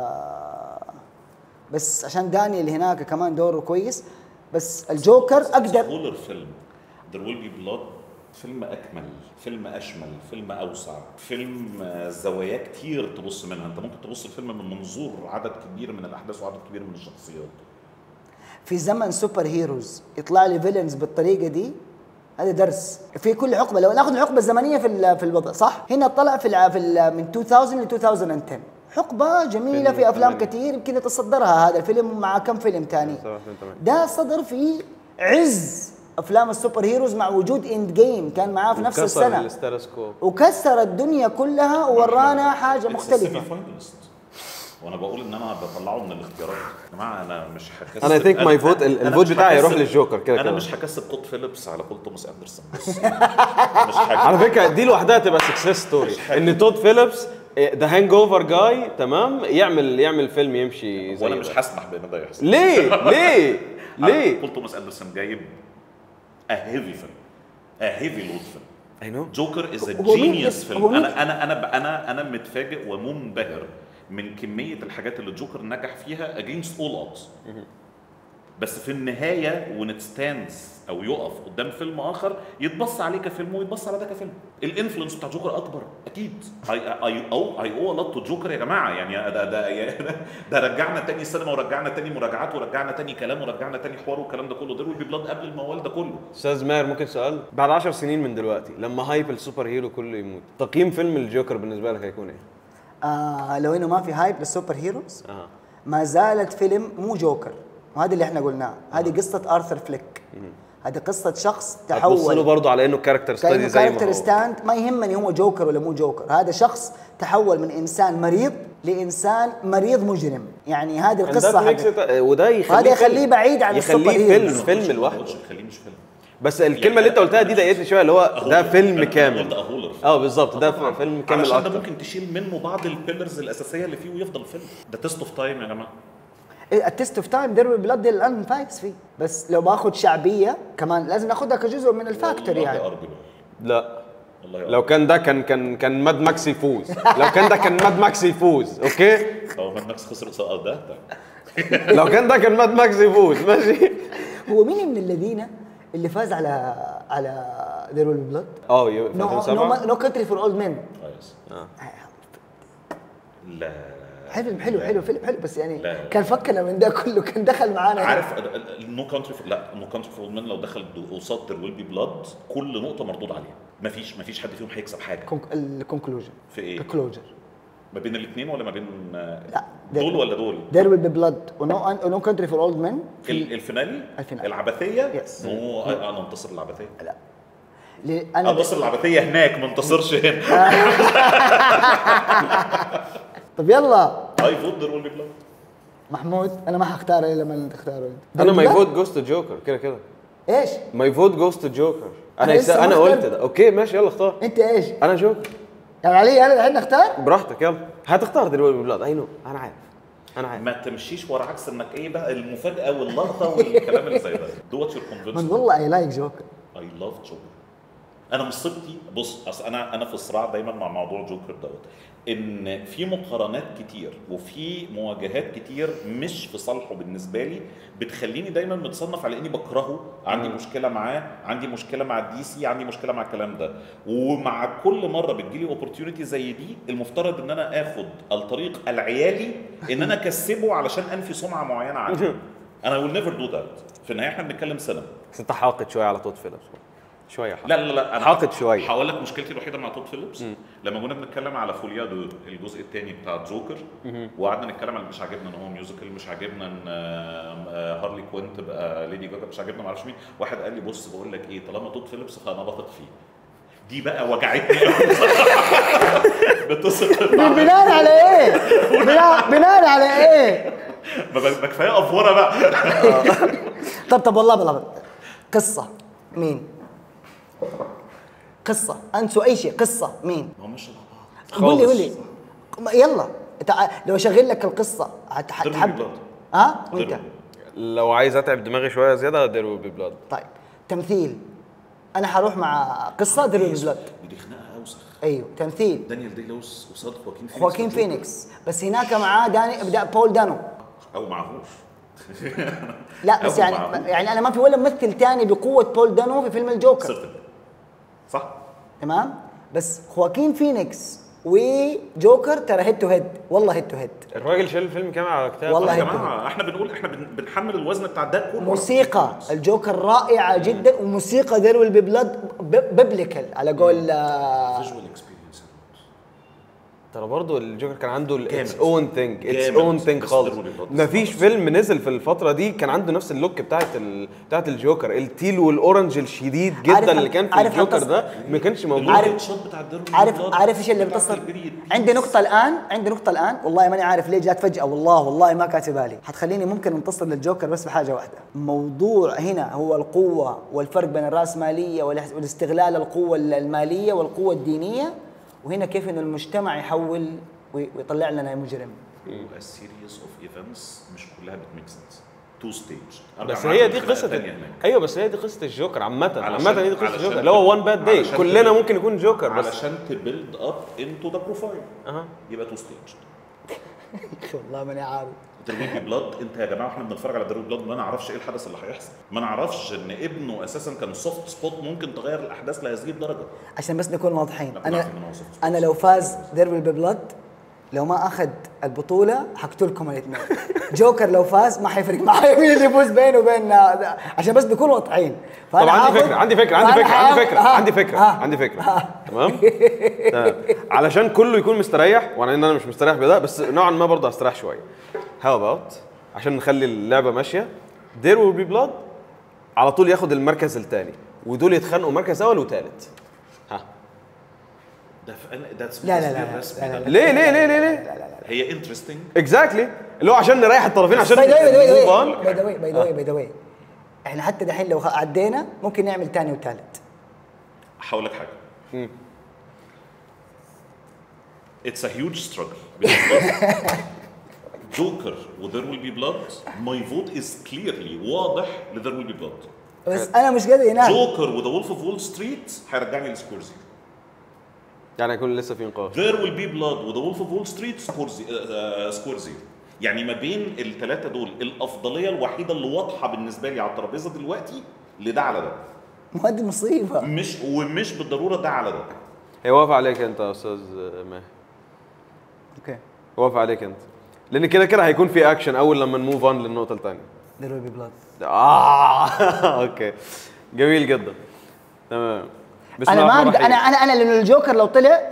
بس عشان دانيال هناك كمان دوره كويس بس الجوكر اقدر هولر فيلم ذير ويل بي بلاد فيلم اكمل فيلم اشمل فيلم اوسع فيلم آه، زوايا كتير تبص منها انت ممكن تبص الفيلم من منظور عدد كبير من الاحداث وعدد كبير من الشخصيات في زمن سوبر هيروز يطلع لي فيلنز بالطريقه دي هذا درس في كل حقبه لو ناخذ الحقبه الزمنيه في ال- في الوضع صح هنا طلع في, الع- في ال- من 2000 ل 2010 حقبه جميله فيلم في افلام ثمانية. كثير يمكن يتصدرها هذا الفيلم مع كم فيلم ثاني سبعة فيلم ثمانية. ده صدر في عز افلام السوبر هيروز مع وجود اند جيم كان معاه في نفس كسر السنه الستاتس كو وكسر الدنيا كلها وورانا حاجه مختلفه وانا بقول ان انا بطلعه من الاختيارات يا جماعه انا مش هكسب أنا I think my vote- ال- أنا الفوت مش بتاعي يروح هكسب- للجوكر كده انا كده. مش هكسب كود فيليبس على كول توماس اندرسون بس مش على هكسب فكره دي لوحدها تبقى سكسس ستوري ان تود فيليبس ذا هانج اوفر جاي تمام يعمل يعمل فيلم يمشي زي وانا ده. مش هسمح بان ده يحصل ليه ليه ليه كول توماس اندرسون جايب a heavy film a heavy load film اي نو جوكر از هو مين- جينيوس هو فيلم مين- انا انا انا انا انا متفاجئ ومنبهر من كميه الحاجات اللي جوكر نجح فيها against all odds بس في النهايه when it stands او يقف قدام فيلم اخر يتبص عليه كفيلم ويتبص على ده كفيلم الانفلونس بتاع جوكر اكبر اكيد اي اي او اي او لوت تو جوكر يا جماعه يعني ده ده ده رجعنا تاني السينما ورجعنا تاني مراجعات ورجعنا تاني كلام ورجعنا تاني حوار والكلام ده كله ده ويل بي بلاد قبل الموال ده كله استاذ ماهر ممكن سؤال بعد 10 سنين من دلوقتي لما هايب السوبر هيرو كله يموت تقييم فيلم الجوكر بالنسبه لك هيكون ايه؟ آه لو انه ما في هايب للسوبر هيروز اه ما زالت فيلم مو جوكر وهذا اللي احنا قلناه هذه قصه ارثر فليك هذه قصه شخص هتبص له تحول برضه على انه كاركتر ستادي كانه زي ما كاركتر هو ستاند ما يهمني هو جوكر ولا مو جوكر هذا شخص تحول من انسان مريض لانسان مريض مجرم يعني هذه And that القصه makes حقت it- وده يخليه وهذا يخليه فيلم. بعيد عن يخليه السوبر فيلم هيروز. فيلم لوحده خليه مش فيلم بس الكلمه اللي انت قلتها دي ضايقتني شويه اللي هو ده فيلم قلت كامل اهولر اه بالظبط ده فيلم كامل علشان ده اكتر ممكن تشيل منه بعض البيلرز الاساسيه اللي فيه ويفضل فيلم ده تيست اوف تايم يا جماعه التست اوف تايم ديربي بلاد الان فايز فيه بس لو باخذ شعبيه كمان لازم ناخذها كجزء من الفاكتور والله يعني أرجو بقى. لا والله لو أرجو. كان ده كان كان كان ماد ماكس يفوز لو كان ده كان ماد ماكس يفوز اوكي هو ماد ماكس خسر قصاد ده ده لو كان ده كان ماد ماكس يفوز ماشي هو مين من الذين اللي فاز على على ديربي بلاد؟ اه يبقى في نو 2007 نو كونتري فور اولد مان كويس لا حلو حلو حلو فيلم حلو بس يعني لا. كان فكنا من ده كله كان دخل معانا عارف نو كونتري لا نو كونتري فور مان لو دخل قصاد ذير ويل بي بلاد كل نقطه مردود عليها مفيش مفيش حد فيهم هيكسب حاجه الكونكلوجن في ايه؟ الكلوجر ما بين الاثنين ولا ما بين لا دول ولا دول؟ دير ويل بي بلاد ونو نو كونتري فور اولد مان ال- الفينالي الفينالي. العبثيه Yes. نو انا انتصر العبثيه لا ليه- انا انتصر العبثيه هناك ما انتصرش هنا طب يلا اي فوت ذير ويل بي بلاد محمود انا ما حختار الا لما تختاره انت انا There ماي Will Be فوت جوز تو جوكر كده كده Blood؟ ايش؟ ماي فوت جوز تو جوكر أنا انا لسه يس... ما انا اخترت. قلت ده اوكي ماشي يلا اختار انت ايش؟ انا جوكر يعني علي انا الحين اختار؟ براحتك يلا هتختار دلوقتي بلاد اي نو انا عارف انا عارف ما تمشيش ورا عكس انك ايه بقى المفاجاه واللقطه والكلام اللي زي ده دو وات يور من كونفنس والله اي لايك جوكر اي لاف جوكر انا مصيبتي بص اصل انا انا في صراع دايما مع موضوع جوكر دوت ان في مقارنات كتير وفي مواجهات كتير مش في صالحه بالنسبه لي بتخليني دايما متصنف على اني بكرهه عندي مشكله معاه عندي مشكله مع الدي سي عندي مشكله مع الكلام ده ومع كل مره بتجيلي اوبورتيونيتي زي دي المفترض ان انا اخد الطريق العيالي ان انا اكسبه علشان انفي سمعه معينه عني انا ويل نيفر دو ذات في النهايه احنا بنتكلم سينما بس انت حاقد شويه على توت فيلبس شويه حاقد. لا لا لا انا حاقد شوية. هقول لك مشكلتي الوحيده مع توت فيليبس لما كنا بنتكلم على فوليا دو الجزء الثاني بتاع جوكر وقعدنا نتكلم على مش عاجبنا ان هو ميوزيكال مش عاجبنا ان آه، آه، هارلي كوين تبقى ليدي جاجا مش عاجبنا معرفش مين واحد قال لي بص بقول لك ايه طالما توت فيليبس فانا بثق فيه دي بقى وجعتني قوي بصراحة. بتثق مع- بناء على ايه؟ بناء بناء على ايه؟ ما بقى- ما كفايه افوره بقى طب طب والله بالله قصه مين؟ قصه انسوا اي شيء قصه مين؟ ما هو مش مع بعض قول لي قول خالص. لي يلا تع- لو اشغل لك القصه هت- ضرب هتحب البلاد. ها وانت ضرب. لو عايز اتعب دماغي شويه زياده دير ويل بي بلاد طيب تمثيل انا حروح مع قصه دير بلاد دي خناقه اوسخ ايوه تمثيل دانيال دي لويس قصاد خواكين فينيكس خواكين وجوكر. فينيكس بس هناك معاه داني دا بول دانو او معهوش لا بس أو يعني معهوش. يعني انا ما في ولا ممثل تاني بقوه بول دانو في فيلم الجوكر صرت صح تمام بس خواكين فينيكس وجوكر ترى هيد تو هيد والله هيد تو هيد الراجل شال الفيلم كامل على كتاب والله يا هيك. جماعه احنا بنقول احنا بن- بنحمل الوزن بتاع ده كله موسيقى الجوكر رائعه جدا وموسيقى دير ويل بي بلاد بيبليكال على قول آه، فيجوال اكسبيرينس ترى برضه الجوكر كان عنده اتس جامد. اون ثينج اتس جامد. اون ثينج بس خالص ضروري برضه. مفيش فيلم نزل في الفتره دي كان عنده نفس اللوك بتاعت ال... بتاعت الجوكر التيل والاورنج الشديد عارف جدا هل- اللي كان في عارف الجوكر هل تص- ده ما كانش موجود عارف- الشوت بتاع الديربي عارف بالظبط. عارف ايش اللي بتاع بتصل البريد. عندي نقطة الآن عندي نقطة الآن والله ماني عارف ليه جات فجأة والله والله ما كاتبها لي حتخليني ممكن انتصر للجوكر بس بحاجة واحدة موضوع هنا هو القوة والفرق بين الرأسمالية والاس- والاستغلال القوة المالية والقوة الدينية وهنا كيف انه المجتمع يحول وي- ويطلع لنا مجرم a series of events مش كلها بتميك سنس تو ستيج بس هي دي قصه ايوه بس هي دي قصه الجوكر عامه علشان- عامه هي دي قصه علشان الجوكر اللي هو وان باد داي علشان كلنا تبقى- ممكن يكون جوكر بس علشان تبيلد اب انتو ذا بروفايل اها يبقى تو ستيج والله ماني عارف دروبي بلاد انت يا جماعه احنا بنتفرج على دروبي بلاد ما نعرفش ايه الحدث اللي هيحصل ما نعرفش ان ابنه اساسا كان سوفت سبوت ممكن تغير الاحداث لهذه الدرجه عشان بس نكون واضحين لا، انا عارف إن هو soft spot. انا لو فاز ديربي ببلد لو ما اخذ البطوله حقتلكم الاثنين جوكر لو فاز ما حيفرق معي مين اللي يفوز بينه وبين هذا عشان بس نكون واضحين طب عندي هاخد- فكره عندي فكره عندي فأنا فكره عندي هاخد- فكره ها، عندي فكره ها. عندي فكره تمام تمام. علشان كله يكون مستريح وانا ان انا مش مستريح بده بس نوعا ما برضه هستريح شويه هاو اباوت عشان نخلي اللعبه ماشيه دير ويل بي بلاد على طول ياخد المركز الثاني ودول يتخانقوا مركز اول وثالث ها ده في أنا ده لا لا لا لا, لا, لا, لا. ليه ليه ليه ليه ليه هي انترستنج اكزاكتلي اللي هو عشان نريح الطرفين عشان باي ذا واي باي ذا move واي on. باي ذا واي باي ذا واي باي ذا واي احنا حتى دحين لو عدينا ممكن نعمل ثاني وثالث هقول لك حاجه اتس ا هيوج ستراجل جوكر وذير ويل بي بلاد ماي فوت از كليرلي واضح لذير ويل بي بلاد بس انا مش قادر ينام جوكر وذا وولف اوف وول ستريت هيرجعني لسكورزي يعني يكون لسه في نقاش There will be blood وذا وولف اوف وول ستريت سكورزي سكورزي يعني ما بين الثلاثه دول الافضليه الوحيده اللي واضحه بالنسبه لي على الترابيزه دلوقتي لده على ده ما هذه مصيبه مش ومش بالضروره ده على ده هي واقف عليك انت يا استاذ ماهر اوكي واقف عليك انت لان كده كده هيكون في اكشن اول لما نموف اون للنقطه الثانيه ذير ويل بي بلاد اه اوكي جميل جدا تمام بسم انا الله ما الرحمن أقدر- انا الرحيم. انا انا لانه الجوكر لو طلع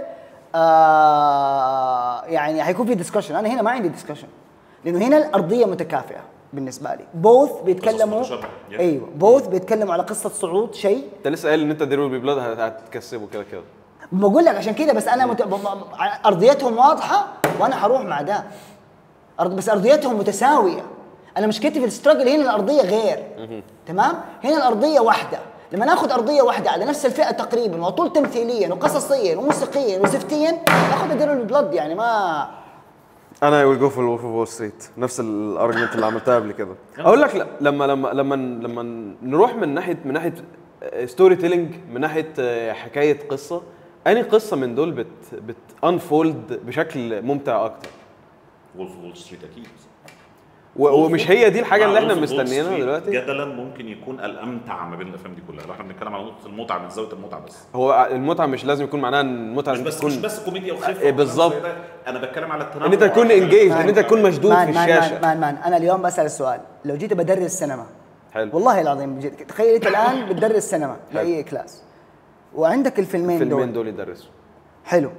آه يعني حيكون في ديسكشن انا هنا ما عندي ديسكشن لانه هنا الارضيه متكافئه بالنسبه لي بوث بيتكلموا قصص متشابهة. Yeah. ايوه بوث بيتكلموا على قصه صعود شيء انت لسه قايل ان انت دير بي بلاد هتكسبه كده كده بقول لك عشان كده بس انا مت... ب- ب- ارضيتهم واضحه وانا حروح مع ده أرض بس ارضيتهم متساويه انا مشكلتي في الستراجل هنا الارضيه غير تمام هنا الارضيه واحده لما ناخذ ارضيه واحده على نفس الفئه تقريبا وطول تمثيليا وقصصيا وموسيقيا وزفتيا ناخذ دير البلد يعني ما انا ويل جو فور وولف اوف وول ستريت نفس الارجيومنت اللي عملتها قبل كده اقول لك لا لما لما لما لما نروح من ناحيه من ناحيه ستوري تيلينج من ناحيه آه، حكايه قصه اني قصه من دول بت بت انفولد بشكل ممتع اكتر وولف وول ستريت اكيد و- ومش هي دي الحاجه اللي مع احنا Wolf of Wall مستنيينها Street دلوقتي جدلا ممكن يكون الامتع ما بين الافلام دي كلها لو احنا بنتكلم على نقطه المتعه من زاويه المتعه بس هو المتعه مش لازم يكون معناها ان المتعه مش ان بس تكون مش بس كوميديا وخفه إيه بالظبط. وكلام زي ده. انا بتكلم على التنوع ان انت تكون انجيج ان انت تكون مشدود في مان مان الشاشه مان مان, مان انا اليوم بسال السؤال لو جيت بدرس سينما حلو والله العظيم بجد تخيل انت الان بتدرس سينما لاي كلاس وعندك الفيلمين الفيلمين دول دول يدرسوا حلو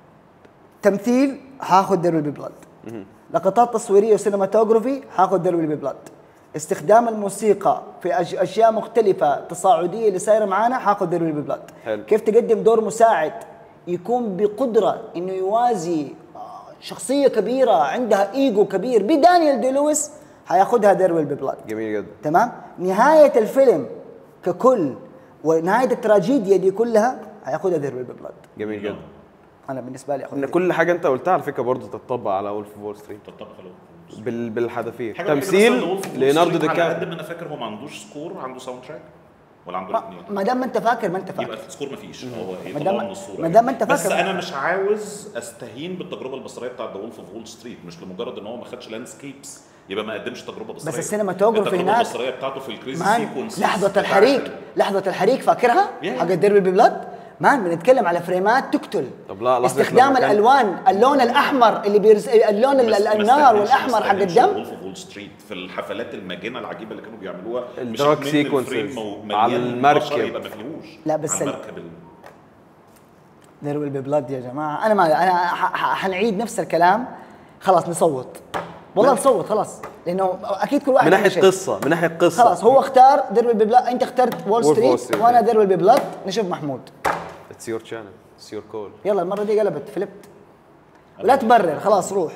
تمثيل هاخذ ديربي ببلاد لقطات تصويريه وسينماتوجرافي هاخذ ديربي ببلاد استخدام الموسيقى في أش- اشياء مختلفه تصاعديه اللي صايره معانا هاخذ ديربي ببلاد حلو. كيف تقدم دور مساعد يكون بقدره انه يوازي آه، شخصيه كبيره عندها ايجو كبير بدانيال دي لويس هياخذها ديربي ببلاد جميل جدا تمام نهايه الفيلم ككل ونهايه التراجيديا دي كلها هياخذها ديربي ببلاد جميل جدا انا بالنسبه لي ان اخذ كل حاجه انت قلتها على فكره برضه تطبق على وولف اوف وول ستريت تطبق على Wolf of Wall Street. بال بالحذافير حاجة وحيدة بس إن تمثيل Wolf of Wall ليوناردو Street دي على قد كابريو ما انا فاكر هو ما عندوش سكور عنده ساوند تراك ولا عنده ما- الاثنين ما دام ما انت فاكر ما انت فاكر يبقى السكور مفيش هو ما يطلع دام- من الصوره ما دام أنت بس فاكر- انا مش عاوز استهين بالتجربه البصريه بتاعت ذا وولف اوف وول ستريت مش لمجرد ان هو ما خدش لاندسكيبس يبقى ما قدمش تجربه بصريه السينماتوجرافي التجربه هناك- البصريه بتاعته في الكريزي مان سيكونس لحظة الحريق لحظة الحريق فاكرها؟ Yeah. حق ديربي ببلاد مان بنتكلم على فريمات تقتل طب لا، لحظة استخدام لما كان- الالوان اللون الاحمر اللي بيرز... اللون ال- النار والاحمر حق الدم وولف اوف وول ستريت في الحفلات الماجنه العجيبه اللي كانوا بيعملوها مش الدراج اتنين سيكونسز الفريم مو- على مليان المركب. بشر يبقى ما فيهوش لا، بس على ال- المركب ال- there will be blood يا جماعه انا ما انا ح- ح- حنعيد نفس الكلام خلاص نصوت والله نصوت خلاص لانه اكيد كل واحد من عنده ناحيه شيء. قصه من ناحيه قصه خلاص هو اختار there will be blood انت اخترت وول Wolf of Wall ستريت Street. وانا there will be blood نشوف محمود اتس يور شانل اتس يور كول يلا المره دي قلبت فلبت ولا تبرر خلاص روح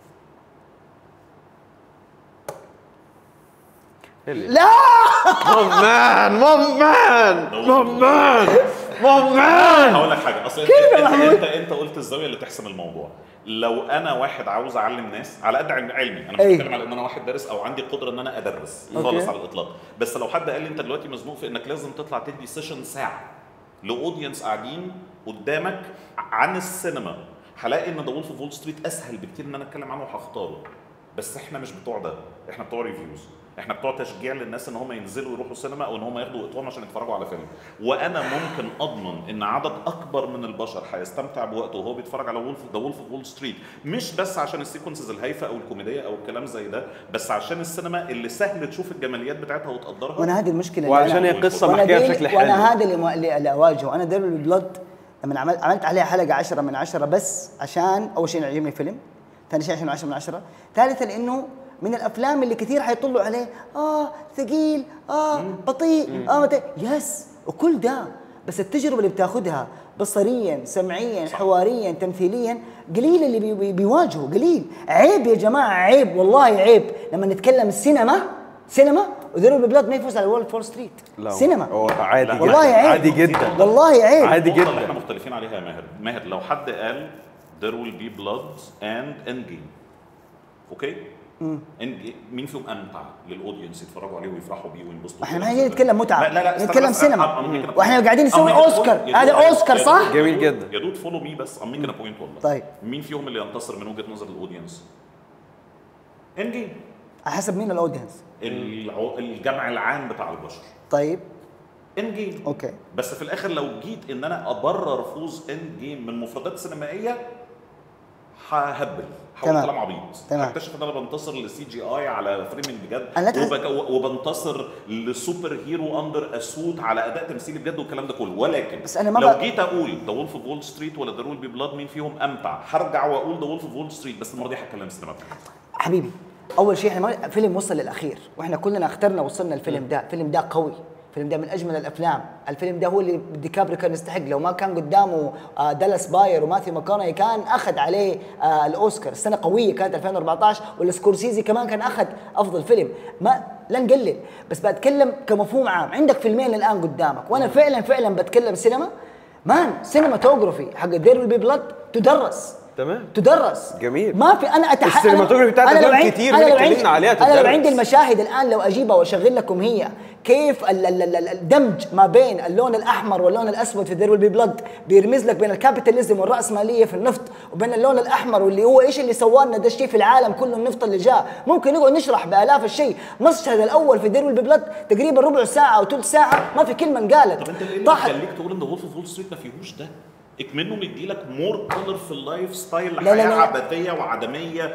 لا موف مان موف مان موف مان موف مان هقول لك حاجه اصل انت كده يا انت, محمود. انت انت قلت الزاويه اللي تحسم الموضوع لو انا واحد عاوز اعلم ناس على قد علم- علمي انا مش أي. بتكلم على ان انا واحد دارس او عندي قدره ان انا ادرس أوكي. خالص على الاطلاق بس لو حد قال لي انت دلوقتي مزنوق في انك لازم تطلع تدي سيشن ساعه لاودينس قاعدين قدامك عن السينما هلاقي ان ذا وولف اوف وول ستريت اسهل بكتير ان انا اتكلم عنه وهختاره بس احنا مش بتوع ده احنا بتوع ريفيوز احنا بتوع تشجيع للناس ان هم ينزلوا يروحوا السينما او ان هم ياخدوا اقوام عشان يتفرجوا على فيلم وانا ممكن اضمن ان عدد اكبر من البشر هيستمتع بوقته وهو بيتفرج على وولف ذا وولف اوف وول ستريت مش بس عشان السيكونسز الهايفه او الكوميديه او الكلام زي ده بس عشان السينما اللي سهل تشوف الجماليات بتاعتها وتقدرها وانا هذه المشكله اللي وعشان أنا- هي قصه وأنا محكيه دي- بشكل حلو وانا هذا اللي, مو- اللي, اللي اواجهه انا ديربل بلود لما عملت عملت عليها حلقه 10 من 10 بس عشان اول شيء يعجبني الفيلم ثاني شيء عشان 10 من 10 ثالثا لانه من الافلام اللي كثير حيطلوا عليه اه ثقيل اه بطيء اه مت... يس وكل ده بس التجربه اللي بتاخذها بصريا سمعيا حواريا تمثيليا قليل اللي بي بي بيواجهه قليل عيب يا جماعه عيب والله عيب لما نتكلم سينما سينما وذيرو بلاد ما يفوز على وول فول ستريت لا سينما هو عادي لا، والله جدا عيب عادي جدا والله عيب عادي النقطة اللي جدا احنا مختلفين عليها يا ماهر ماهر لو حد قال there will be blood and end game اوكي End- مين فيهم امتع للاودينس يتفرجوا عليه ويفرحوا بيه وينبسطوا احنا بيه؟ ما جايين نتكلم متعة، لا لا لا استنى نتكلم بس، سينما. I'm- I'm making a واحنا point. قاعدين نسوي I'm making a أوسكار. point. يا هذا دود- أوسكار، يا صح؟ دود- جميل جدا. يا دود فولو مي بس I'm making a point والله طيب. مين فيهم اللي ينتصر من وجهه نظر الاودينس؟ اند جيم على حسب مين الاودينس الجمع العام بتاع البشر طيب اند جيم اوكي بس في الاخر لو جيت ان انا ابرر فوز اند جيم من مفردات سينمائيه ههبل هقول تمام. كلام عبيط تمام. هكتشف ان انا بنتصر للسي جي اي على فريمنج بجد أنا لا تحس- وبك- وبنتصر لسوبر هيرو اندر اسوت على اداء تمثيلي بجد والكلام ده كله ولكن بس أنا ما لو ب- جيت اقول ذا وولف اوف وول ستريت ولا ذا رول بي بلاد مين فيهم امتع هرجع واقول ذا وولف اوف وول ستريت بس المره دي هتكلم سينما حبيبي اول شيء احنا ما- فيلم وصل للاخير واحنا كلنا اخترنا وصلنا الفيلم ده الفيلم ده قوي الفيلم ده من اجمل الافلام الفيلم ده هو اللي ديكابري كان يستحق لو ما كان قدامه آه، دالاس باير وماثيو ماكوني كان اخذ عليه آه، الاوسكار السنه قويه كانت 2014 والسكورسيزي كمان كان اخذ افضل فيلم ما لا نقلل بس بتكلم كمفهوم عام عندك فيلمين الان قدامك وانا فعلا فعلا بتكلم سينما مان سينماتوجرافي حق دير ويل بي بلاد تدرس تمام تدرس جميل. ما في انا اتحقق السينماتوجرافي بتاعت أفلام كتير انا اللي لو عندي اتكلمنا عليها انا لو تدرس. عندي المشاهد الان لو اجيبها واشغل لكم هي كيف ال- ال- ال- ال- الدمج ما بين اللون الاحمر واللون الاسود في دير ويل بي بلاد بيرمز لك بين الكابيتاليزم والراسماليه في النفط وبين اللون الاحمر واللي هو ايش اللي سوى لنا ده الشيء في العالم كله النفط اللي جاء ممكن نقعد نشرح بالاف الشيء المشهد الاول في دير ويل بي بلاد تقريبا ربع ساعه او ثلث ساعه ما في كلمه انقالت طب انت ايه اللي طاحت يخليك تقول ان ذا وولف اوف وول ستريت ما فيهوش ده؟ اكمنه مديلك مور كولر في اللايف ستايل لا، لا، حياه لا. عبثيه وعدميه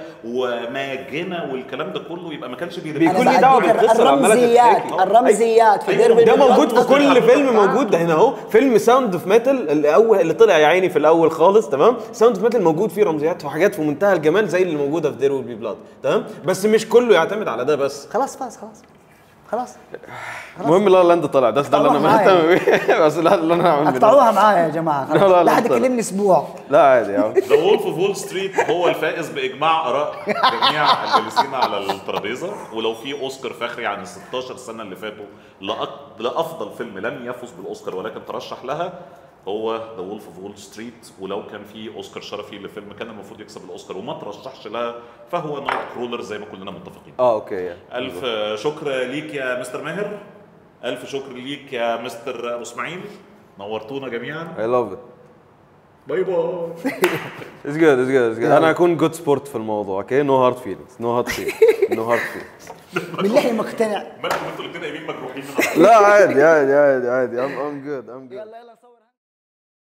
وماجنه والكلام ده كله يبقى ما كانش بيرمي بيكون أنا ليه دعوه بديك بالقصه اللي عماله الرمزيات تتحكي. الرمزيات في أيوة، دير ويل ده بي بلاد موجود في كل فيلم موجود ده هنا اهو فيلم ساوند اوف ميتال الاول اللي طلع يا عيني في الاول خالص تمام ساوند اوف ميتال موجود فيه رمزيات وحاجات في منتهى الجمال زي اللي موجوده في دير ويل بي بلاد تمام بس مش كله يعتمد على ده بس خلاص فاز خلاص خلاص المهم لا لاند طلع ده ده اللي انا طلع مهتم بيه بس لا اللي انا هعمل اقطعوها معايا يا جماعه لا، لا، خلاص لا، لا حد طلع. يكلمني اسبوع لا عادي يا عم ذا وولف اوف وول ستريت هو الفائز باجماع اراء جميع الجالسين على الترابيزه ولو في اوسكار فخري عن ال 16 سنه اللي فاتوا لأك- لافضل فيلم لم يفز بالاوسكار ولكن ترشح لها هو ذا وولف اوف وول ستريت ولو كان في اوسكار شرفي لفيلم كان المفروض يكسب الاوسكار وما ترشحش لها فهو نايت كرولر زي ما كلنا متفقين اه اوكي يا. الف شكر ليك يا مستر ماهر الف شكر ليك يا مستر ابو اسماعيل نورتونا جميعا I love it باي باي It's good, it's good, it's good. انا اكون جود سبورت في الموضوع اوكي نو هارد فيلينجز نو هارد فيلينجز نو هارد فيلينجز بالله مقتنع مالكم انتوا الاثنين قايمين مجروحين من لا عادي عادي عادي عادي I'm I'm good I'm good يلا يلا صور